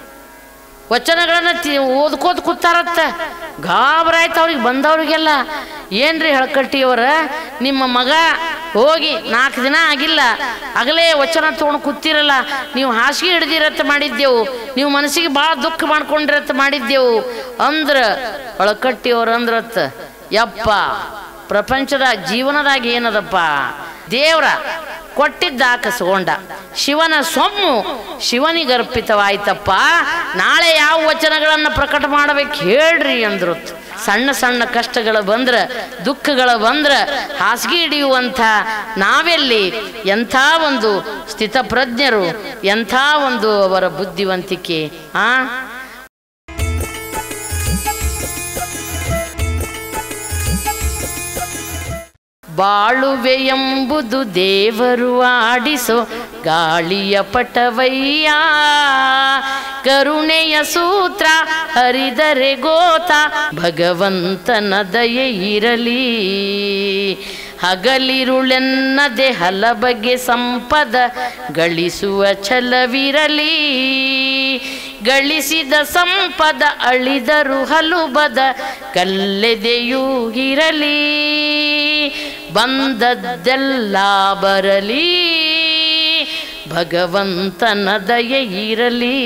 ವಚನಗಳನ್ನ ತಿ- ಓದ್ಕೋತ ಕೂತಾರತ್ತ ಗಾಬರಾಯ್ತು ಅವ್ರಿಗೆ ಬಂದವ್ರಿಗೆಲ್ಲ ಏನ್ರಿ ಹಳಕಟ್ಟಿಯವರ ನಿಮ್ಮ ಮಗ ಹೋಗಿ ನಾಲ್ಕು ದಿನ ಆಗಿಲ್ಲ ಆಗಲೇ ವಚನ ತೊಗೊಂಡು ಕೂತಿರಲ್ಲ ನೀವು ಹಾಸಿಗೆ ಹಿಡ್ದಿರತ್ತ ಮಾಡಿದ್ದೆವು ನೀವು ಮನಸ್ಸಿಗೆ ಭಾಳ ದುಃಖ ಮಾಡ್ಕೊಂಡಿರತ್ತ ಮಾಡಿದ್ದೆವು ಅಂದ್ರ ಹಳಕಟ್ಟಿಯವ್ರು ಅಂದ್ರತ್ತ ಯಪ್ಪ ಪ್ರಪಂಚದ ಜೀವನದಾಗ ಏನದಪ್ಪ ದೇವ್ರ ಕೊಟ್ಟಿದ್ದ ಕಸ್ಕೊಂಡ ಶಿವನ ಸೊಮ್ಮು ಶಿವನಿಗರ್ಪಿತವಾಯ್ತಪ್ಪ ನಾಳೆ ಯಾವ ವಚನಗಳನ್ನು ಪ್ರಕಟ ಮಾಡಬೇಕು ಹೇಳ್ರಿ ಅಂದ್ರು ಸಣ್ಣ ಸಣ್ಣ ಕಷ್ಟಗಳು ಬಂದ್ರೆ ದುಃಖಗಳು ಬಂದ್ರೆ ಹಾಸಿಗೆ ಹಿಡಿಯುವಂಥ ನಾವೆಲ್ಲಿ ಎಂಥ ಒಂದು ಸ್ಥಿತಪ್ರಜ್ಞರು ಎಂಥ ಒಂದು ಅವರ ಬುದ್ಧಿವಂತಿಕೆ ಆ ಬಾಳುವೆ ಎಂಬುದು ದೇವರು ಆಡಿಸೋ ಗಾಳಿಯ ಪಟವಯ್ಯ ಕರುಣೆಯ ಸೂತ್ರ ಹರಿದರೆ ಗೋತ ಭಗವಂತನ ದಯೆ ಇರಲಿ ಹಗಲಿರುಳೆನ್ನದೆ ಹಲಬಗೆ ಸಂಪದ ಗಳಿಸುವ ಛಲವಿರಲಿ ಗಳಿಸಿದ ಸಂಪದ ಅಳಿದರು ಹಲುಬದ ಕಲ್ಲೆದೆಯೂ ಇರಲಿ ಬಂದದ್ದೆಲ್ಲ ಬರಲಿ ಭಗವಂತನ ದಯೆ ಇರಲಿ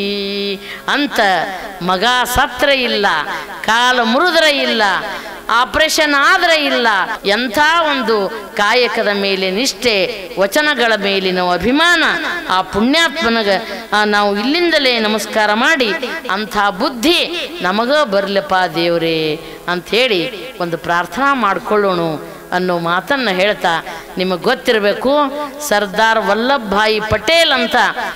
ಅಂತ ಮಗ ಸತ್ರ ಇಲ್ಲ ಕಾಲ ಮುರಿದ್ರ ಇಲ್ಲ ಆಪರೇಷನ್ ಆದ್ರೆ ಇಲ್ಲ ಎಂಥ ಒಂದು ಕಾಯಕದ ಮೇಲೆ ನಿಷ್ಠೆ ವಚನಗಳ ಮೇಲಿನ ಅಭಿಮಾನ ಆ ಪುಣ್ಯಾತ್ಮನಗ ಆ, ನಾವು ಇಲ್ಲಿಂದಲೇ ನಮಸ್ಕಾರ ಮಾಡಿ ಅಂಥ ಬುದ್ಧಿ ನಮಗ ಬರ್ಲಪ್ಪ ದೇವ್ರೇ ಅಂಥೇಳಿ ಒಂದು ಪ್ರಾರ್ಥನಾ ಮಾಡ್ಕೊಳ್ಳೋಣ ಅನ್ನೋ ಮಾತನ್ನು ಹೇಳ್ತಾ ನಿಮಗೆ ಗೊತ್ತಿರಬೇಕು ಸರ್ದಾರ್ ವಲ್ಲಭ್ ಭಾಯಿ ಪಟೇಲ್ ಅಂತ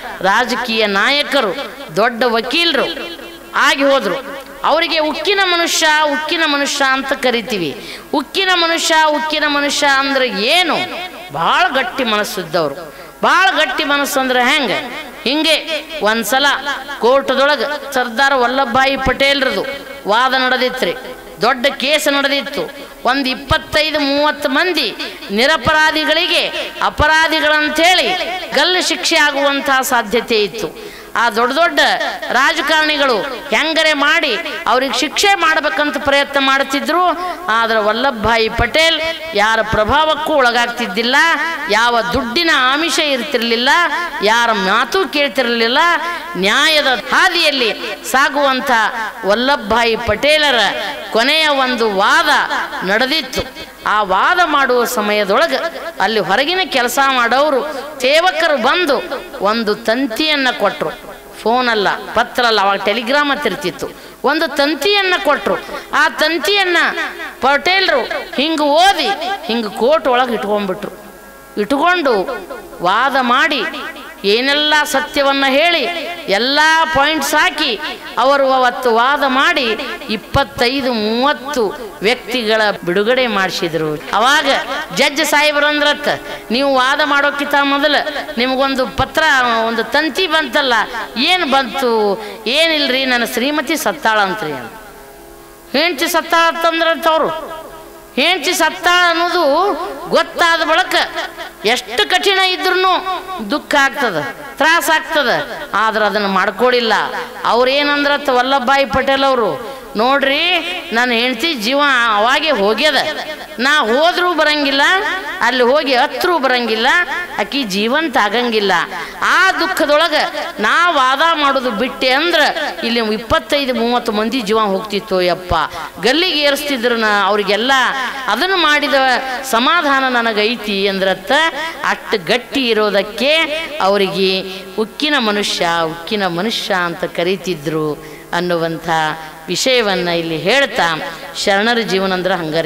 ರಾಜಕೀಯ ನಾಯಕರು ದೊಡ್ಡ ವಕೀಲರು ಆಗಿ ಹೋದ್ರು ಅವರಿಗೆ ಉಕ್ಕಿನ ಮನುಷ್ಯ ಉಕ್ಕಿನ ಮನುಷ್ಯ ಅಂತ ಕರಿತೀವಿ ಉಕ್ಕಿನ ಮನುಷ್ಯ ಉಕ್ಕಿನ ಮನುಷ್ಯ ಅಂದ್ರೆ ಏನು ಭಾಳ ಗಟ್ಟಿ ಮನಸ್ಸಿದ್ದವ್ರು ಭಾಳ ಗಟ್ಟಿ ಮನಸ್ಸು ಅಂದ್ರೆ ಹೆಂಗೆ ಹಿಂಗೆ ಒಂದ್ಸಲ ಕೋರ್ಟ್ದೊಳಗೆ ಸರ್ದಾರ್ ವಲ್ಲಭಾಯಿ ಪಟೇಲ್ರದು ವಾದ ನಡೆದಿತ್ರಿ ದೊಡ್ಡ ಕೇಸ್ ನಡೆದಿತ್ತು ಒಂದು ಇಪ್ಪತ್ತೈದು ಮೂವತ್ತು ಮಂದಿ ನಿರಪರಾಧಿಗಳಿಗೆ ಅಪರಾಧಿಗಳಂತೇಳಿ ಗಲ್ಲು ಶಿಕ್ಷೆ ಆಗುವಂತಹ ಸಾಧ್ಯತೆ ಇತ್ತು ಆ ದೊಡ್ಡ ದೊಡ್ಡ ರಾಜಕಾರಣಿಗಳು ಹೆಂಗರೆ ಮಾಡಿ ಅವ್ರಿಗೆ ಶಿಕ್ಷೆ ಮಾಡಬೇಕಂತ ಪ್ರಯತ್ನ ಮಾಡ್ತಿದ್ರು ಆದ್ರೆ ವಲ್ಲಭಭಾಯಿ ಪಟೇಲ್ ಯಾರ ಪ್ರಭಾವಕ್ಕೂ ಒಳಗಾಗ್ತಿದ್ದಿಲ್ಲ ಯಾವ ದುಡ್ಡಿನ ಆಮಿಷ ಇರ್ತಿರ್ಲಿಲ್ಲ ಯಾರ ಮಾತು ಕೇಳ್ತಿರಲಿಲ್ಲ ನ್ಯಾಯದ ಹಾದಿಯಲ್ಲಿ ಸಾಗುವಂಥ ವಲ್ಲಭಭಾಯಿ ಪಟೇಲರ ಕೊನೆಯ ಒಂದು ವಾದ ನಡೆದಿತ್ತು ಆ ವಾದ ಮಾಡುವ ಸಮಯದೊಳಗೆ ಅಲ್ಲಿ ಹೊರಗಿನ ಕೆಲಸ ಮಾಡೋರು ಸೇವಕರು ಬಂದು ಒಂದು ತಂತಿಯನ್ನು ಕೊಟ್ಟರು ಫೋನ್ ಅಲ್ಲ ಪತ್ರ ಅಲ್ಲ ಅವಾಗ ಟೆಲಿಗ್ರಾಮ್ ಹತ್ತಿರ್ತಿತ್ತು ಒಂದು ತಂತಿಯನ್ನು ಕೊಟ್ಟರು ಆ ತಂತಿಯನ್ನು ಪಟೇಲ್ರು ಹಿಂಗೆ ಓದಿ ಹಿಂಗೆ ಕೋಟ್ ಒಳಗೆ ಇಟ್ಕೊಂಡ್ಬಿಟ್ರು ಇಟ್ಕೊಂಡು ವಾದ ಮಾಡಿ ಏನೆಲ್ಲ ಸತ್ಯವನ್ನು ಹೇಳಿ ಎಲ್ಲ ಪಾಯಿಂಟ್ಸ್ ಹಾಕಿ ಅವರು ಅವತ್ತು ವಾದ ಮಾಡಿ ಇಪ್ಪತ್ತೈದು ಮೂವತ್ತು ವ್ಯಕ್ತಿಗಳ ಬಿಡುಗಡೆ ಮಾಡಿಸಿದ್ರು ಅವಾಗ ಜಡ್ಜ್ ಸಾಹೇಬ್ರಂದ್ರತ್ತ ನೀವು ವಾದ ಮಾಡೋಕ್ಕಿಂತ ಮೊದಲು ನಿಮಗೊಂದು ಪತ್ರ ಒಂದು ತಂತಿ ಬಂತಲ್ಲ ಏನು ಬಂತು ಏನಿಲ್ರಿ ನನ್ನ ಶ್ರೀಮತಿ ಸತ್ತಾಳ ಅಂತ್ರಿ ಅಂತ ಹೆಂಡ್ತಿ ಸತ್ತಾಳ ಅಂತಂದ್ರಂತ ಅವರು ಹೆಂಡ್ತಿ ಸತ್ತಾಳ ಅನ್ನೋದು ಗೊತ್ತಾದ ಬಳಿಕ ಎಷ್ಟು ಕಠಿಣ ಇದ್ರೂ ದುಃಖ ಆಗ್ತದ ತ್ರಾಸ ಆಗ್ತದ ಆದ್ರೆ ಅದನ್ನು ಮಾಡ್ಕೊಡಿಲ್ಲ ಅವ್ರು ಏನಂದ್ರತ್ತ ವಲ್ಲಭಭಾಯಿ ಪಟೇಲ್ ಅವರು ನೋಡ್ರಿ ನನ್ನ ಹೆಂಡತಿ ಜೀವ ಅವಾಗೆ ಹೋಗ್ಯದ ನಾ ಹೋದ್ರೂ ಬರಂಗಿಲ್ಲ ಅಲ್ಲಿ ಹೋಗಿ ಹತ್ರೂ ಬರಂಗಿಲ್ಲ ಆಕಿ ಜೀವಂತ ಆಗಂಗಿಲ್ಲ ಆ ದುಃಖದೊಳಗೆ ನಾ ವಾದ ಮಾಡೋದು ಬಿಟ್ಟೆ ಅಂದ್ರೆ ಇಲ್ಲಿ ಇಪ್ಪತ್ತೈದು ಮೂವತ್ತು ಮಂದಿ ಜೀವ ಹೋಗ್ತಿತ್ತು ಯಪ್ಪ ಗಲ್ಲಿಗೆ ಏರಿಸ್ತಿದ್ರು ನಾ ಅವ್ರಿಗೆಲ್ಲ ಅದನ್ನು ಮಾಡಿದ ಸಮಾಧಾನ ನನಗೈತಿ ಅಂದ್ರತ್ತ ಅಷ್ಟು ಗಟ್ಟಿ ಇರೋದಕ್ಕೆ ಅವರಿಗೆ ಉಕ್ಕಿನ ಮನುಷ್ಯ ಉಕ್ಕಿನ ಮನುಷ್ಯ ಅಂತ ಕರೀತಿದ್ರು ಅನ್ನುವಂಥ ವಿಷಯವನ್ನು ಇಲ್ಲಿ ಹೇಳ್ತಾ ಶರಣರ ಜೀವನ ಅಂದ್ರೆ ಹಂಗರಿ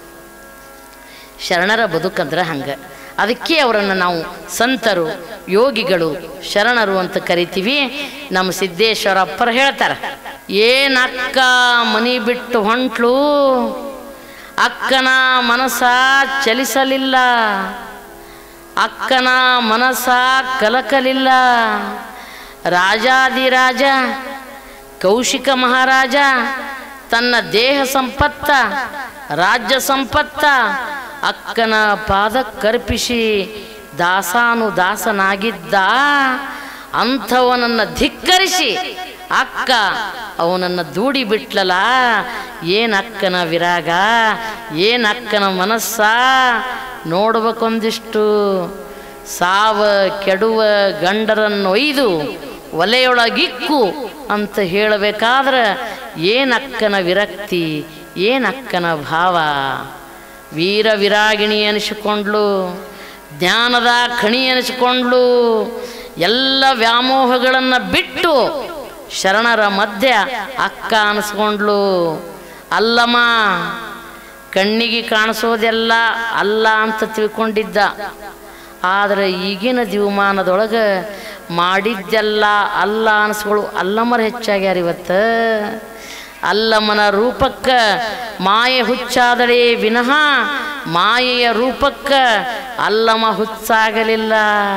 ಶರಣರ ಬದುಕಂದ್ರೆ ಹಂಗೆ ಅದಕ್ಕೆ ಅವರನ್ನು ನಾವು ಸಂತರು ಯೋಗಿಗಳು ಶರಣರು ಅಂತ ಕರಿತೀವಿ ನಮ್ಮ ಸಿದ್ದೇಶ್ವರ ಅಪ್ಪರು ಹೇಳ್ತಾರೆ ಏನಕ್ಕ ಮನಿ ಬಿಟ್ಟು ಹೊಂಟ್ಲು ಅಕ್ಕನ ಮನಸ ಚಲಿಸಲಿಲ್ಲ ಅಕ್ಕನ ಮನಸ ಕಲಕಲಿಲ್ಲ ರಾಜಾದಿರಾಜ ಕೌಶಿಕ ಮಹಾರಾಜ ತನ್ನ ದೇಹ ಸಂಪತ್ತ ರಾಜ್ಯ ಸಂಪತ್ತ ಅಕ್ಕನ ಪಾದ ಕರ್ಪಿಸಿ ದಾಸಾನು ದಾಸನಾಗಿದ್ದ ಅಂಥವನನ್ನು ಧಿಕ್ಕರಿಸಿ ಅಕ್ಕ ಅವನನ್ನು ದೂಡಿ ಬಿಟ್ಲಲ್ಲ ಏನು ಅಕ್ಕನ ವಿರಾಗ ಏನು ಅಕ್ಕನ ಮನಸ್ಸ ನೋಡ್ಬೇಕೊಂದಿಷ್ಟು ಸಾವ ಕೆಡುವ ಗಂಡರನ್ನು ಒಯ್ದು ಒಲೆಯೊಳಗಿಕ್ಕು ಅಂತ ಹೇಳಬೇಕಾದ್ರೆ ಏನಕ್ಕನ ವಿರಕ್ತಿ ಏನಕ್ಕನ ಭಾವ ವೀರ ವಿರಾಗಿಣಿ ಅನಿಸಿಕೊಂಡ್ಲು ಜ್ಞಾನದ ಖಣಿ ಅನಿಸಿಕೊಂಡ್ಲು ಎಲ್ಲ ವ್ಯಾಮೋಹಗಳನ್ನು ಬಿಟ್ಟು ಶರಣರ ಮಧ್ಯ ಅಕ್ಕ ಅನಿಸ್ಕೊಂಡ್ಲು ಅಲ್ಲಮ್ಮ ಕಣ್ಣಿಗೆ ಕಾಣಿಸೋದೆಲ್ಲ ಅಲ್ಲ ಅಂತ ತಿಳ್ಕೊಂಡಿದ್ದ ಆದರೆ ಈಗಿನ ಜೀವಮಾನದೊಳಗೆ ಮಾಡಿದ್ದೆಲ್ಲ ಅಲ್ಲ ಅನಿಸ್ಗಳು ಅಲ್ಲಮ್ಮರು ಹೆಚ್ಚಾಗ್ಯಾರ ಇವತ್ತು ಅಲ್ಲಮ್ಮನ ರೂಪಕ್ಕೆ ಮಾಯೆ ಹುಚ್ಚಾದಳೇ ವಿನಃ ಮಾಯೆಯ ರೂಪಕ್ಕೆ ಅಲ್ಲಮ ಹುಚ್ಚಾಗಲಿಲ್ಲ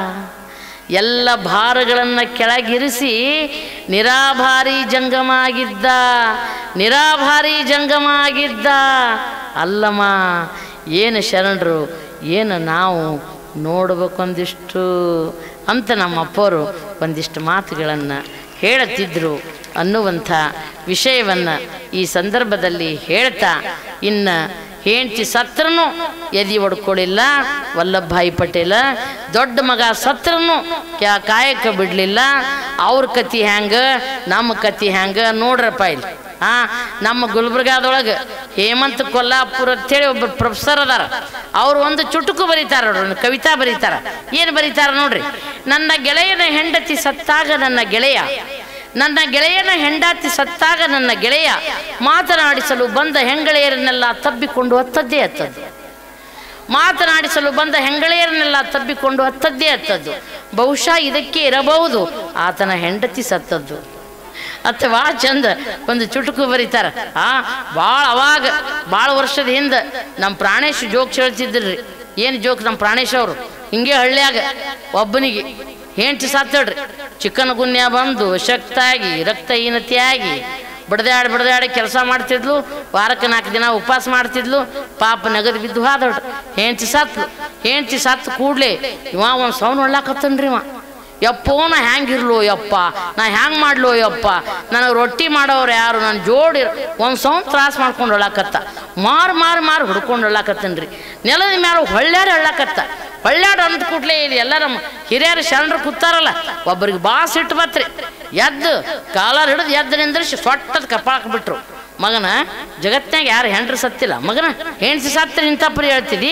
ಎಲ್ಲ ಭಾರಗಳನ್ನು ಕೆಳಗಿರಿಸಿ ನಿರಾಭಾರಿ ಜಂಗಮ ಆಗಿದ್ದ ನಿರಾಭಾರಿ ಜಂಗಮ ಆಗಿದ್ದ ಅಲ್ಲಮ್ಮ ಏನು ಶರಣರು ಏನು ನಾವು ನೋಡ್ಬೇಕೊಂದಿಷ್ಟು ಅಂತ ನಮ್ಮ ಅಪ್ಪವರು ಒಂದಿಷ್ಟು ಮಾತುಗಳನ್ನು ಹೇಳುತ್ತಿದ್ದರು ಅನ್ನುವಂಥ ವಿಷಯವನ್ನು ಈ ಸಂದರ್ಭದಲ್ಲಿ ಹೇಳ್ತಾ ಇನ್ನು ಹೆಂಡ್ತಿ ಸತ್ರನು ಎದಿ ಒಡ್ಕೊಳ್ಳಿಲ್ಲ ವಲ್ಲಭಭಾಯಿ ಪಟೇಲ ದೊಡ್ಡ ಮಗ ಸತ್ರನು ಕ್ಯಾ ಕಾಯಕ ಬಿಡಲಿಲ್ಲ ಅವ್ರ ಕತಿ ಹ್ಯಾಂಗ ನಮ್ಮ ಕತಿ ಹ್ಯಾಂಗ ನೋಡ್ರಪ್ಪ ಇಲ್ಲಿ ಆ ನಮ್ಮ ಗುಲ್ಬರ್ಗಾದೊಳಗೆ ಹೇಮಂತ್ ಕೊಲ್ಲಾಪುರ ಅಂತೇಳಿ ಒಬ್ಬ ಪ್ರೊಫೆಸರ್ ಅದಾರ ಅವ್ರು ಒಂದು ಚುಟುಕು ಬರೀತಾರ ನೋಡ್ರಿ ಒಂದು ಕವಿತಾ ಬರೀತಾರ ಏನು ಬರೀತಾರ ನೋಡ್ರಿ ನನ್ನ ಗೆಳೆಯನ ಹೆಂಡತಿ ಸತ್ತಾಗ ನನ್ನ ಗೆಳೆಯ ನನ್ನ ಗೆಳೆಯನ ಹೆಂಡತಿ ಸತ್ತಾಗ ನನ್ನ ಗೆಳೆಯ ಮಾತನಾಡಿಸಲು ಬಂದ ಹೆಂಗಳೆಯರನ್ನೆಲ್ಲ ತಬ್ಬಿಕೊಂಡು ಹತ್ತದ್ದೇ ಹತ್ತದ್ದು ಮಾತನಾಡಿಸಲು ಬಂದ ಹೆಂಗಳೆಯರನ್ನೆಲ್ಲ ತಬ್ಬಿಕೊಂಡು ಹತ್ತದ್ದೇ ಹತ್ತದ್ದು ಬಹುಶಃ ಇದಕ್ಕೆ ಇರಬಹುದು ಆತನ ಹೆಂಡತಿ ಸತ್ತದ್ದು ಅತ್ತ ಭಾಳ ಚಂದ ಒಂದು ಚುಟುಕು ಬರೀತಾರ ಆ ಭಾಳ ಅವಾಗ ಭಾಳ ವರ್ಷದ ಹಿಂದೆ ನಮ್ಮ ಪ್ರಾಣೇಶ್ ಜೋಕ್ಸ್ ಹೇಳ್ತಿದ್ರಿ ಏನು ಜೋಕ್ ನಮ್ಮ ಪ್ರಾಣೇಶ್ ಅವರು ಹಿಂಗೆ ಹಳ್ಳಿಯಾಗ ಒಬ್ಬನಿಗೆ ಹೆಂಡ್ತಿ ಸತ್ತಳ್ರಿ ಚಿಕನ್ ಗುನ್ಯ ಬಂದು ಶಕ್ತಾಗಿ ರಕ್ತಹೀನತೆಯಾಗಿ ಬಡ್ದಾಡಿ ಬಡ್ದಾಡಿ ಕೆಲಸ ಮಾಡ್ತಿದ್ಲು ವಾರಕ್ಕೆ ನಾಲ್ಕು ದಿನ ಉಪವಾಸ ಮಾಡ್ತಿದ್ಲು ಪಾಪ ನಗದು ಬಿದ್ದು ಹಾದಳ್ರಿ ಹೆಂಡ್ತಿ ಸತ್ಲು ಹೆಂಡ್ತಿ ಸತ್ತು ಕೂಡ್ಲೆ ಇವ ಒಂದು ಸೌನ್ ಹೊಳ್ಳಾಕತ್ತನ್ರಿ ಇವ ಯಪ್ಪೋ ನಾ ಹ್ಯಾಂಗಿರ್ಲು ಯಪ್ಪ ನಾ ಹ್ಯಾಂಗ್ ಮಾಡ್ಲು ಯಪ್ಪ ನನಗೆ ರೊಟ್ಟಿ ಮಾಡೋರು ಯಾರು ನನ್ನ ಜೋಡಿ ಒಂದು ಸೌಂಡ್ ತ್ರಾಸ ಮಾಡ್ಕೊಂಡು ಹೊಳ್ಳಾಕತ್ತ ಮಾರು ಮಾರು ಮಾರು ಹುಡ್ಕೊಂಡು ಹೊಳ್ಳಾಕತ್ತನ್ರಿ ನೆಲದ ಮ್ಯಾಲ ಹೊಳ್ಳ್ಯಾರ ಹೊಳ್ಳಾಕತ್ತ ಹೊಳ್ಳ್ಯಾಡ ಅಂದ ಕೂಡ್ಲೆ ಇಲ್ಲಿ ಎಲ್ಲ ನಮ್ಮ ಹಿರಿಯರು ಶರಣರು ಕೂತಾರಲ್ಲ ಒಬ್ಬರಿಗೆ ಬಾ ಸಿಟ್ಟು ಬತ್ರಿ ಎದ್ದು ಕಾಲಾರ್ ಹಿಡಿದು ಎದ್ದು ನಿಂದ್ರಿಸಿ ಸೊಟ್ಟದ ಕಪಾಳಕ್ಕೆ ಬಿಟ್ರು ಮಗನ ಜಗತ್ನಾಗ ಯಾರು ಹೆಂಡ್ರು ಸತ್ತಿಲ್ಲ ಮಗನ ಹೆಣ್ಸಿ ಸತ್ತಿರ ಇಂಥಪ್ಪರಿ ಹೇಳ್ತಿದಿ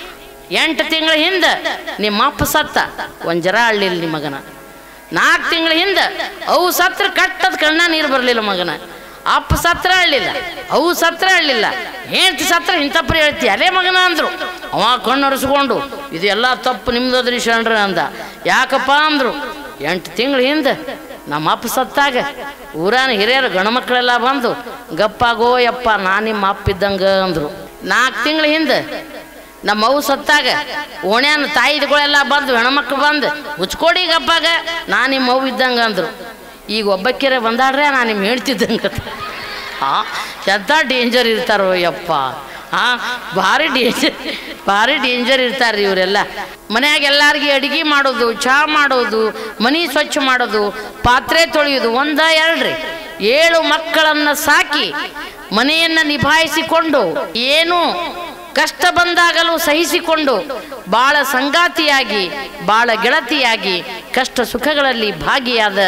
ಎಂಟು ತಿಂಗಳ ಹಿಂದೆ ನಿಮ್ಮ ಅಪ್ಪ ಸತ್ತ ಒಂದು ಜರ ಅಳ್ಳಿಲ್ಲ ನಿಮ್ಮ ಮಗನ ನಾಲ್ಕು ತಿಂಗಳ ಹಿಂದೆ ಅವು ಸತ್ರ ಕಟ್ಟದ ಕಣ್ಣ ನೀರು ಬರಲಿಲ್ಲ ಮಗನ ಅಪ್ಪ ಸತ್ರ ಅಳ್ಳಿಲ್ಲ ಅವು ಸತ್ರ ಅಳ್ಳಿಲ್ಲ ಹೆಂಡ್ತಿ ಸತ್ರ ಇಂಥಪ್ಪ ಹೇಳ್ತಿ ಅದೇ ಮಗನ ಅಂದ್ರು ಅವ ಕಣ್ಣು ಒರೆಸ್ಕೊಂಡು ಇದೆಲ್ಲ ತಪ್ಪು ನಿಮ್ದದ್ರಿ ಶರಣರ ಅಂದ ಯಾಕಪ್ಪ ಅಂದ್ರು ಎಂಟು ತಿಂಗಳ ಹಿಂದೆ ನಮ್ಮ ಅಪ್ಪ ಸತ್ತಾಗ ಊರಾನ ಹಿರಿಯರು ಗಣಮಕ್ಕಳೆಲ್ಲ ಬಂದು ಗಪ್ಪಾಗೋ ಯಪ್ಪ ನಾ ನಿಮ್ಮ ಅಪ್ಪ ಇದ್ದಂಗ ಅಂದ್ರು ನಾಲ್ಕು ತಿಂಗಳ ಹಿಂದೆ ನಮ್ಮ ಅವು ಸತ್ತಾಗ ಓಣ್ಯಾನ ತಾಯಿದುಗಳೆಲ್ಲ ಬಂದು ಹೆಣ್ಮಕ್ಳು ಬಂದು ಉಚ್ಕೊಡಿ ಗಪ್ಪಾಗ ನಾ ನಿಮ್ಮ ಅವು ಇದ್ದಂಗ ಅಂದ್ರು ಈಗ ಒಬ್ಬಕ್ಕಿರ ಬಂದಾಡ್ರೆ ನಾ ನಿಮ್ಮ ಹೇಳ್ತಿದ್ದಂಗ ಹಾ ಎಂಥ ಡೇಂಜರ್ ಇರ್ತಾರೋ ಯಪ್ಪ ಹಾ ಭಾರಿ ಡೇಂಜರ್ ಭಾರಿ ಡೇಂಜರ್ ಇರ್ತಾರೆ ಇವರೆಲ್ಲ ಮನ್ಯಾಗ ಎಲ್ಲಾರ್ಗಿ ಅಡಿಗೆ ಮಾಡೋದು ಚಹಾ ಮಾಡೋದು ಮನಿ ಸ್ವಚ್ಛ ಮಾಡೋದು ಪಾತ್ರೆ ತೊಳೆಯೋದು ಒಂದ ಎರಡ್ರಿ ಏಳು ಮಕ್ಕಳನ್ನ ಸಾಕಿ ಮನೆಯನ್ನ ನಿಭಾಯಿಸಿಕೊಂಡು ಏನು ಕಷ್ಟ ಬಂದಾಗಲೂ ಸಹಿಸಿಕೊಂಡು ಬಾಳ ಸಂಗಾತಿಯಾಗಿ ಬಾಳ ಗೆಳತಿಯಾಗಿ ಕಷ್ಟ ಸುಖಗಳಲ್ಲಿ ಭಾಗಿಯಾದ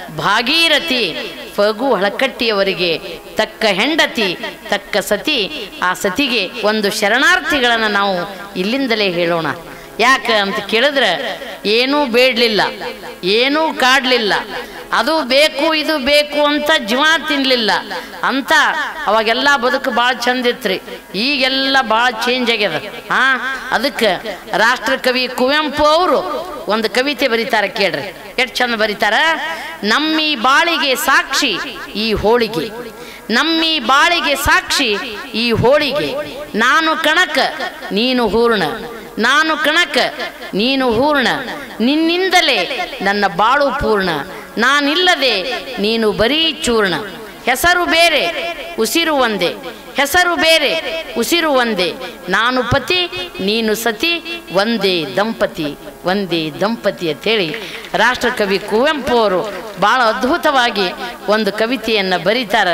ಭಾಗೀರಥಿ ಫಗು ಹಳಕಟ್ಟಿಯವರಿಗೆ ತಕ್ಕ ಹೆಂಡತಿ ತಕ್ಕ ಸತಿ ಆ ಸತಿಗೆ ಒಂದು ಶರಣಾರ್ಥಿಗಳನ್ನು ನಾವು ಇಲ್ಲಿಂದಲೇ ಹೇಳೋಣ ಯಾಕೆ ಅಂತ ಕೇಳಿದ್ರೆ ಏನೂ ಬೇಡಲಿಲ್ಲ ಏನೂ ಕಾಡಲಿಲ್ಲ ಅದು ಬೇಕು ಇದು ಬೇಕು ಅಂತ ಜೀವ ತಿನ್ಲಿಲ್ಲ ಅಂತ ಅವಾಗೆಲ್ಲ ಬದುಕು ಭಾಳ ಚಂದ ಇತ್ರಿ ಈಗೆಲ್ಲ ಭಾಳ ಚೇಂಜ್ ಆಗ್ಯದ ಹಾ ಅದಕ್ಕೆ ರಾಷ್ಟ್ರಕವಿ ಕುವೆಂಪು ಅವರು ಒಂದು ಕವಿತೆ ಬರೀತಾರೆ ಕೇಳ್ರಿ ಎಷ್ಟು ಚಂದ ಬರೀತಾರ ನಮ್ಮಿ ಬಾಳಿಗೆ ಸಾಕ್ಷಿ ಈ ಹೋಳಿಗೆ ನಮ್ಮಿ ಬಾಳಿಗೆ ಸಾಕ್ಷಿ ಈ ಹೋಳಿಗೆ ನಾನು ಕಣಕ ನೀನು ಹೂರ್ಣ ನಾನು ಕಣಕ ನೀನು ಹೂರ್ಣ ನಿನ್ನಿಂದಲೇ ನನ್ನ ಬಾಳು ಪೂರ್ಣ ನಾನಿಲ್ಲದೆ ನೀನು ಬರೀ ಚೂರ್ಣ ಹೆಸರು ಬೇರೆ ಉಸಿರು ಒಂದೇ ಹೆಸರು ಬೇರೆ ಉಸಿರು ಒಂದೇ ನಾನು ಪತಿ ನೀನು ಸತಿ ಒಂದೇ ದಂಪತಿ ಒಂದೇ ದಂಪತಿ ಅಂತೇಳಿ ರಾಷ್ಟ್ರಕವಿ ಕುವೆಂಪು ಅವರು ಭಾಳ ಅದ್ಭುತವಾಗಿ ಒಂದು ಕವಿತೆಯನ್ನು ಬರೀತಾರ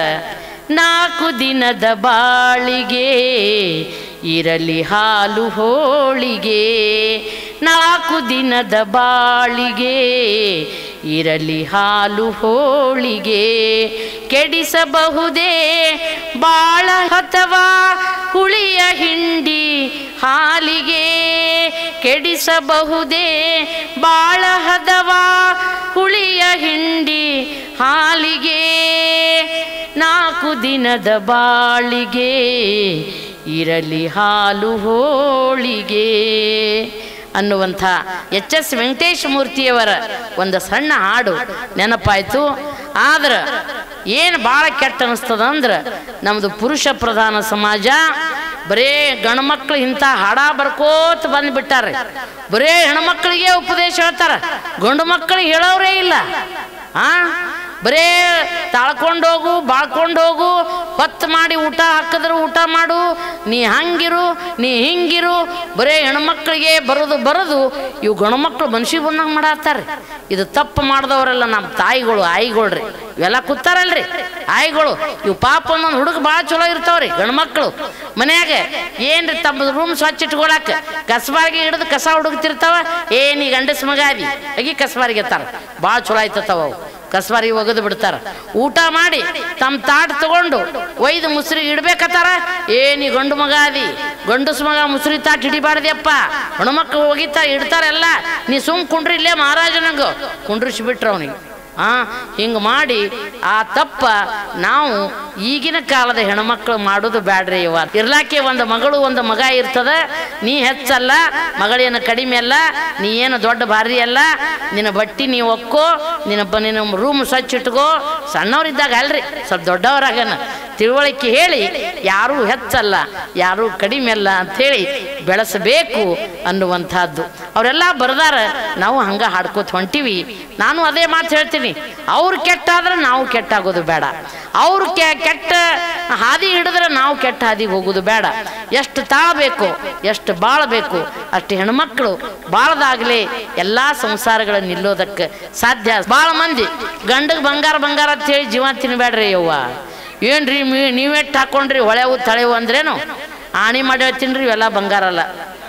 ನಾಲ್ಕು ದಿನದ ಬಾಳಿಗೆ ಇರಲಿ ಹಾಲು ಹೋಳಿಗೆ ನಾಲ್ಕು ದಿನದ ಬಾಳಿಗೆ ಇರಲಿ ಹಾಲು ಹೋಳಿಗೆ ಕೆಡಿಸಬಹುದೇ ಬಾಳ ಅಥವಾ ಹುಳಿಯ ಹಿಂಡಿ ಹಾಲಿಗೆ ಕೆಡಿಸಬಹುದೇ ಬಾಳ ಹದವಾ ಹುಳಿಯ ಹಿಂಡಿ ಹಾಲಿಗೆ ನಾಲ್ಕು ದಿನದ ಬಾಳಿಗೆ ಇರಲಿ ಹಾಲು ಹೋಳಿಗೆ ಅನ್ನುವಂಥ ಎಚ್ ಎಸ್ ವೆಂಕಟೇಶ ಮೂರ್ತಿಯವರ ಒಂದು ಸಣ್ಣ ಹಾಡು ನೆನಪಾಯ್ತು ಆದ್ರೆ ಏನು ಭಾಳ ಕೆಟ್ಟ ಅನಿಸ್ತದ ಅಂದ್ರೆ ನಮ್ಮದು ಪುರುಷ ಪ್ರಧಾನ ಸಮಾಜ ಬರೇ ಗಂಡ್ಮಕ್ಳು ಇಂಥ ಹಾಡ ಬರ್ಕೋತ ಬಂದ್ಬಿಟ್ಟಾರೆ ಬರೇ ಹೆಣ್ಮಕ್ಳಿಗೆ ಉಪದೇಶ ಹೇಳ್ತಾರ ಗಂಡು ಮಕ್ಕಳಿಗೆ ಹೇಳೋರೇ ಇಲ್ಲ ಆ ಬರೇ ತಾಳ್ಕೊಂಡು ಹೋಗು ಬಾಳ್ಕೊಂಡು ಹೋಗು ಹೊತ್ತು ಮಾಡಿ ಊಟ ಹಾಕಿದ್ರೆ ಊಟ ಮಾಡು ನೀ ಹಂಗಿರು ನೀ ಹಿಂಗಿರು ಬರೇ ಹೆಣ್ಮಕ್ಳಿಗೆ ಬರೋದು ಬರೋದು ಇವು ಗಂಡ್ಮಕ್ಳು ಮನ್ಸಿಗೆ ಬಂದಂಗೆ ಮಾಡಾತ್ತಾರೆ ಇದು ತಪ್ಪು ಮಾಡಿದವರೆಲ್ಲ ನಮ್ಮ ತಾಯಿಗಳು ಆಯಿಗಳ್ರಿ ಇವೆಲ್ಲ ಕೂತಾರಲ್ರಿ ಆಯಿಗಳು ಇವು ಪಾಪ ಒಂದೊಂದು ಹುಡುಗ ಭಾಳ ಚಲೋ ಇರ್ತಾವ್ರಿ ಗಂಡ್ಮಕ್ಳು ಮನ್ಯಾಗ ಏನ್ರಿ ತಮ್ಮ ರೂಮ್ ಸ್ವಚ್ಛ ಇಟ್ಕೊಳಕ ಕಸಬಾರಿಗೆ ಹಿಡಿದು ಕಸ ಹುಡುಕ್ತಿರ್ತಾವ ಏ ನೀ ಗಂಡಸ ಮಗ ಅದಿ ಅಗಿ ಕಸಬಾರಿಗೆ ಎತ್ತಾರ ಭಾಳ ಚಲೋ ಆಯ್ತವ ಅವು ಕಸ್ಬಾರಿ ಒಗೆದು ಬಿಡ್ತಾರ ಊಟ ಮಾಡಿ ತಮ್ಮ ತಾಟ್ ತಗೊಂಡು ಒಯ್ದು ಮುಸ್ರಿ ಇಡ್ಬೇಕತ್ತಾರ ಏನಿ ಗಂಡು ಮಗ ಅದಿ ಗಂಡಸ್ ಮಗ ಮುಸ್ರಿ ತಾಟ್ ಹಿಡಿಬಾರ್ದಪ್ಪ ಹೆಣ್ಮಕ್ಳು ಒಗಿತಾ ಇಡ್ತಾರಲ್ಲ ನೀ ಸುಮ್ ಕುಂಡ್ರಿ ಇಲ್ಲೇ ಮಹಾರಾಜನಂಗ ಕುಂಡ್ರಿಸಿ ಬಿಟ್ರ ಅವನಿಗೆ ಆ ಹಿಂಗೆ ಮಾಡಿ ಆ ತಪ್ಪ ನಾವು ಈಗಿನ ಕಾಲದ ಹೆಣ್ಮಕ್ಳು ಮಾಡೋದು ಬ್ಯಾಡ್ರಿ ಇವ ಇರ್ಲಾಕೆ ಒಂದು ಮಗಳು ಒಂದು ಮಗ ಇರ್ತದ ನೀ ಹೆಚ್ಚಲ್ಲ ಮಗಳೇನು ಕಡಿಮೆ ಅಲ್ಲ ನೀ ಏನು ದೊಡ್ಡ ಭಾರಿ ಅಲ್ಲ ನಿನ್ನ ಬಟ್ಟಿ ನೀ ಒಕ್ಕೋ ನಿನ್ನ ಬ ನಿನ್ನ ರೂಮ್ ಸ್ವಚ್ಛ ಇಟ್ಕೋ ಸಣ್ಣವರಿದ್ದಾಗ ಅಲ್ರಿ ಸ್ವಲ್ಪ ದೊಡ್ಡವರಾಗನ ತಿಳುವಳಿಕೆ ಹೇಳಿ ಯಾರೂ ಹೆಚ್ಚಲ್ಲ ಯಾರೂ ಕಡಿಮೆ ಅಲ್ಲ ಅಂಥೇಳಿ ಬೆಳೆಸಬೇಕು ಅನ್ನುವಂಥದ್ದು ಅವರೆಲ್ಲ ಬರ್ದಾರ ನಾವು ಹಂಗ ಹಾಡ್ಕೋತ ಹೊಂಟಿವಿ ನಾನು ಅದೇ ಮಾತು ಹೇಳ್ತೀನಿ ಅವ್ರು ಕೆಟ್ಟಾದ್ರೆ ನಾವು ಕೆಟ್ಟಾಗೋದು ಬೇಡ ಅವ್ರು ಕೆ ಕೆಟ್ಟ ಹಾದಿ ಹಿಡಿದ್ರೆ ನಾವು ಕೆಟ್ಟ ಹಾದಿಗೆ ಹೋಗೋದು ಬೇಡ ಎಷ್ಟು ತಾಳಬೇಕು ಎಷ್ಟು ಬಾಳಬೇಕು ಅಷ್ಟು ಹೆಣ್ಮಕ್ಳು ಬಾಳದಾಗಲೇ ಎಲ್ಲ ಸಂಸಾರಗಳು ನಿಲ್ಲೋದಕ್ಕೆ ಸಾಧ್ಯ ಭಾಳ ಮಂದಿ ಗಂಡಗೆ ಬಂಗಾರ ಬಂಗಾರ ಅಂತ ಹೇಳಿ ಜೀವ ತಿನ್ಬೇಡ್ರಿ ಯವ್ವ ಏನ್ರಿ ಮೀ ನೀವೆಟ್ಟು ಹಾಕೊಂಡ್ರಿ ಹೊಳೆವು ತಳೆವು ಅಂದ್ರೇನು ಆಣಿ ಮಾಡಿ ಹೇಳ್ತೀನಿ ಇವೆಲ್ಲ ಬಂಗಾರ ಅಲ್ಲ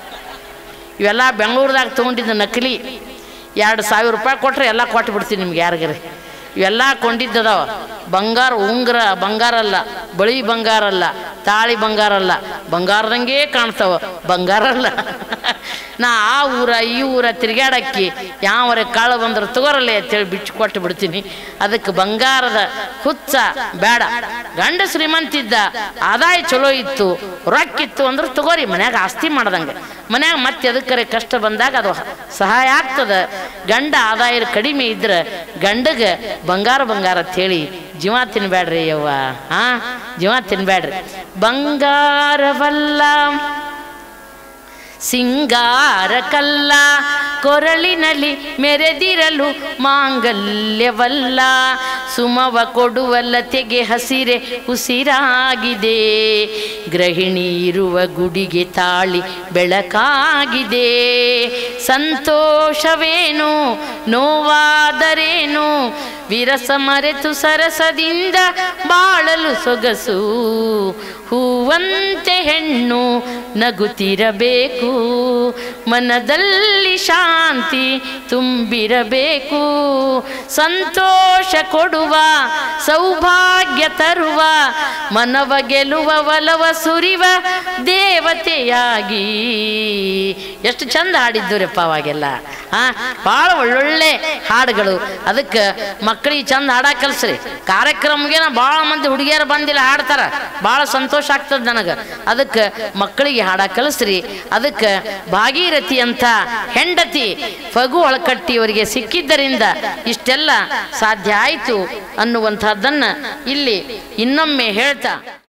ಇವೆಲ್ಲ ಬೆಂಗಳೂರದಾಗ ತೊಗೊಂಡಿದ್ದ ನಕಲಿ ಎರಡು ಸಾವಿರ ರೂಪಾಯಿ ಕೊಟ್ರೆ ಎಲ್ಲ ಕೊಟ್ಟು ಬಿಡ್ತೀನಿ ನಿಮ್ಗೆ ಯಾರಿಗಾರೆ ಇವೆಲ್ಲ ಕೊಂಡಿದ್ದದಾವ ಬಂಗಾರ ಉಂಗುರ ಬಂಗಾರ ಅಲ್ಲ ಬಳಿ ಬಂಗಾರ ಅಲ್ಲ ತಾಳಿ ಬಂಗಾರ ಅಲ್ಲ ಬಂಗಾರದಂಗೆ ಕಾಣ್ತಾವ ಬಂಗಾರ ಅಲ್ಲ ನಾ ಆ ಊರ ಈ ಊರ ತಿರುಗಾಡಕ್ಕಿ ಯಾವರೆ ಕಾಳು ಬಂದ್ರೆ ತಗೋರಲ್ಲೇ ಅಂತೇಳಿ ಬಿಚ್ಚು ಕೊಟ್ಟು ಬಿಡ್ತೀನಿ ಅದಕ್ಕೆ ಬಂಗಾರದ ಹುಚ್ಚ ಬೇಡ ಗಂಡ ಶ್ರೀಮಂತಿದ್ದ ಆದಾಯ ಚಲೋ ಇತ್ತು ರೊಕ್ಕಿತ್ತು ಅಂದ್ರೆ ತಗೋರಿ ಮನ್ಯಾಗ ಆಸ್ತಿ ಮಾಡ್ದಂಗೆ ಮನ್ಯಾಗ ಮತ್ತೆ ಎದಕ್ಕರೆ ಕಷ್ಟ ಬಂದಾಗ ಅದು ಸಹಾಯ ಆಗ್ತದ ಗಂಡ ಆದಾಯ ಕಡಿಮೆ ಇದ್ರೆ ಗಂಡಗೆ ಬಂಗಾರ ಬಂಗಾರ ಅಂತ ಹೇಳಿ ಜೀವ ತಿನ್ಬೇಡ್ರಿ ಯವ್ವ ಹಾ ಜೀವ ತಿನ್ಬೇಡ್ರಿ ಬಂಗಾರವಲ್ಲ ಸಿಂಗಾರ ಕಲ್ಲ ಕೊರಳಿನಲ್ಲಿ ಮೆರೆದಿರಲು ಮಾಂಗಲ್ಯವಲ್ಲ ಸುಮವ ಕೊಡುವಲ್ಲ ತೆಗೆ ಹಸಿರೆ ಉಸಿರಾಗಿದೆ ಗೃಹಿಣಿ ಇರುವ ಗುಡಿಗೆ ತಾಳಿ ಬೆಳಕಾಗಿದೆ ಸಂತೋಷವೇನು ನೋವಾದರೇನು ವಿರಸ ಮರೆತು ಸರಸದಿಂದ ಬಾಳಲು ಸೊಗಸು ಹೂವಂತೆ ಹೆಣ್ಣು ನಗುತ್ತಿರಬೇಕು ಮನದಲ್ಲಿ ಶಾಂತಿ ತುಂಬಿರಬೇಕು ಸಂತೋಷ ಕೊಡುವ ಸೌಭಾಗ್ಯ ತರುವ ಮನವ ಗೆಲುವ ಒಲವ ಸುರಿವ ದೇವತೆಯಾಗಿ ಎಷ್ಟು ಚಂದ ಹಾಡಿದ್ದೂರಪ್ಪ ಅವಾಗೆಲ್ಲ ಆ ಭಾಳ ಒಳ್ಳೊಳ್ಳೆ ಹಾಡುಗಳು ಅದಕ್ಕೆ ಮಕ್ಕಳಿಗೆ ಚಂದ ಹಾಡಕ್ಕೆ ಕಲ್ಸ್ರಿ ಕಾರ್ಯಕ್ರಮಕ್ಕೆ ಭಾಳ ಮಂದಿ ಹುಡುಗಿಯರು ಬಂದಿಲ್ಲ ಹಾಡ್ತಾರ ಭಾಳ ಸಂತೋಷ ಆಗ್ತದೆ ನನಗೆ ಅದಕ್ಕೆ ಮಕ್ಕಳಿಗೆ ಹಾಡ ಕಲಿಸ್ರಿ ಅದಕ್ಕೆ ಭಾಗೀರಥಿ ಅಂತ ಹೆಂಡತಿ ಫಗು ಒಳಕಟ್ಟಿಯವರಿಗೆ ಸಿಕ್ಕಿದ್ದರಿಂದ ಇಷ್ಟೆಲ್ಲ ಸಾಧ್ಯ ಆಯಿತು ಅನ್ನುವಂಥದ್ದನ್ನು ಇಲ್ಲಿ ಇನ್ನೊಮ್ಮೆ ಹೇಳ್ತಾ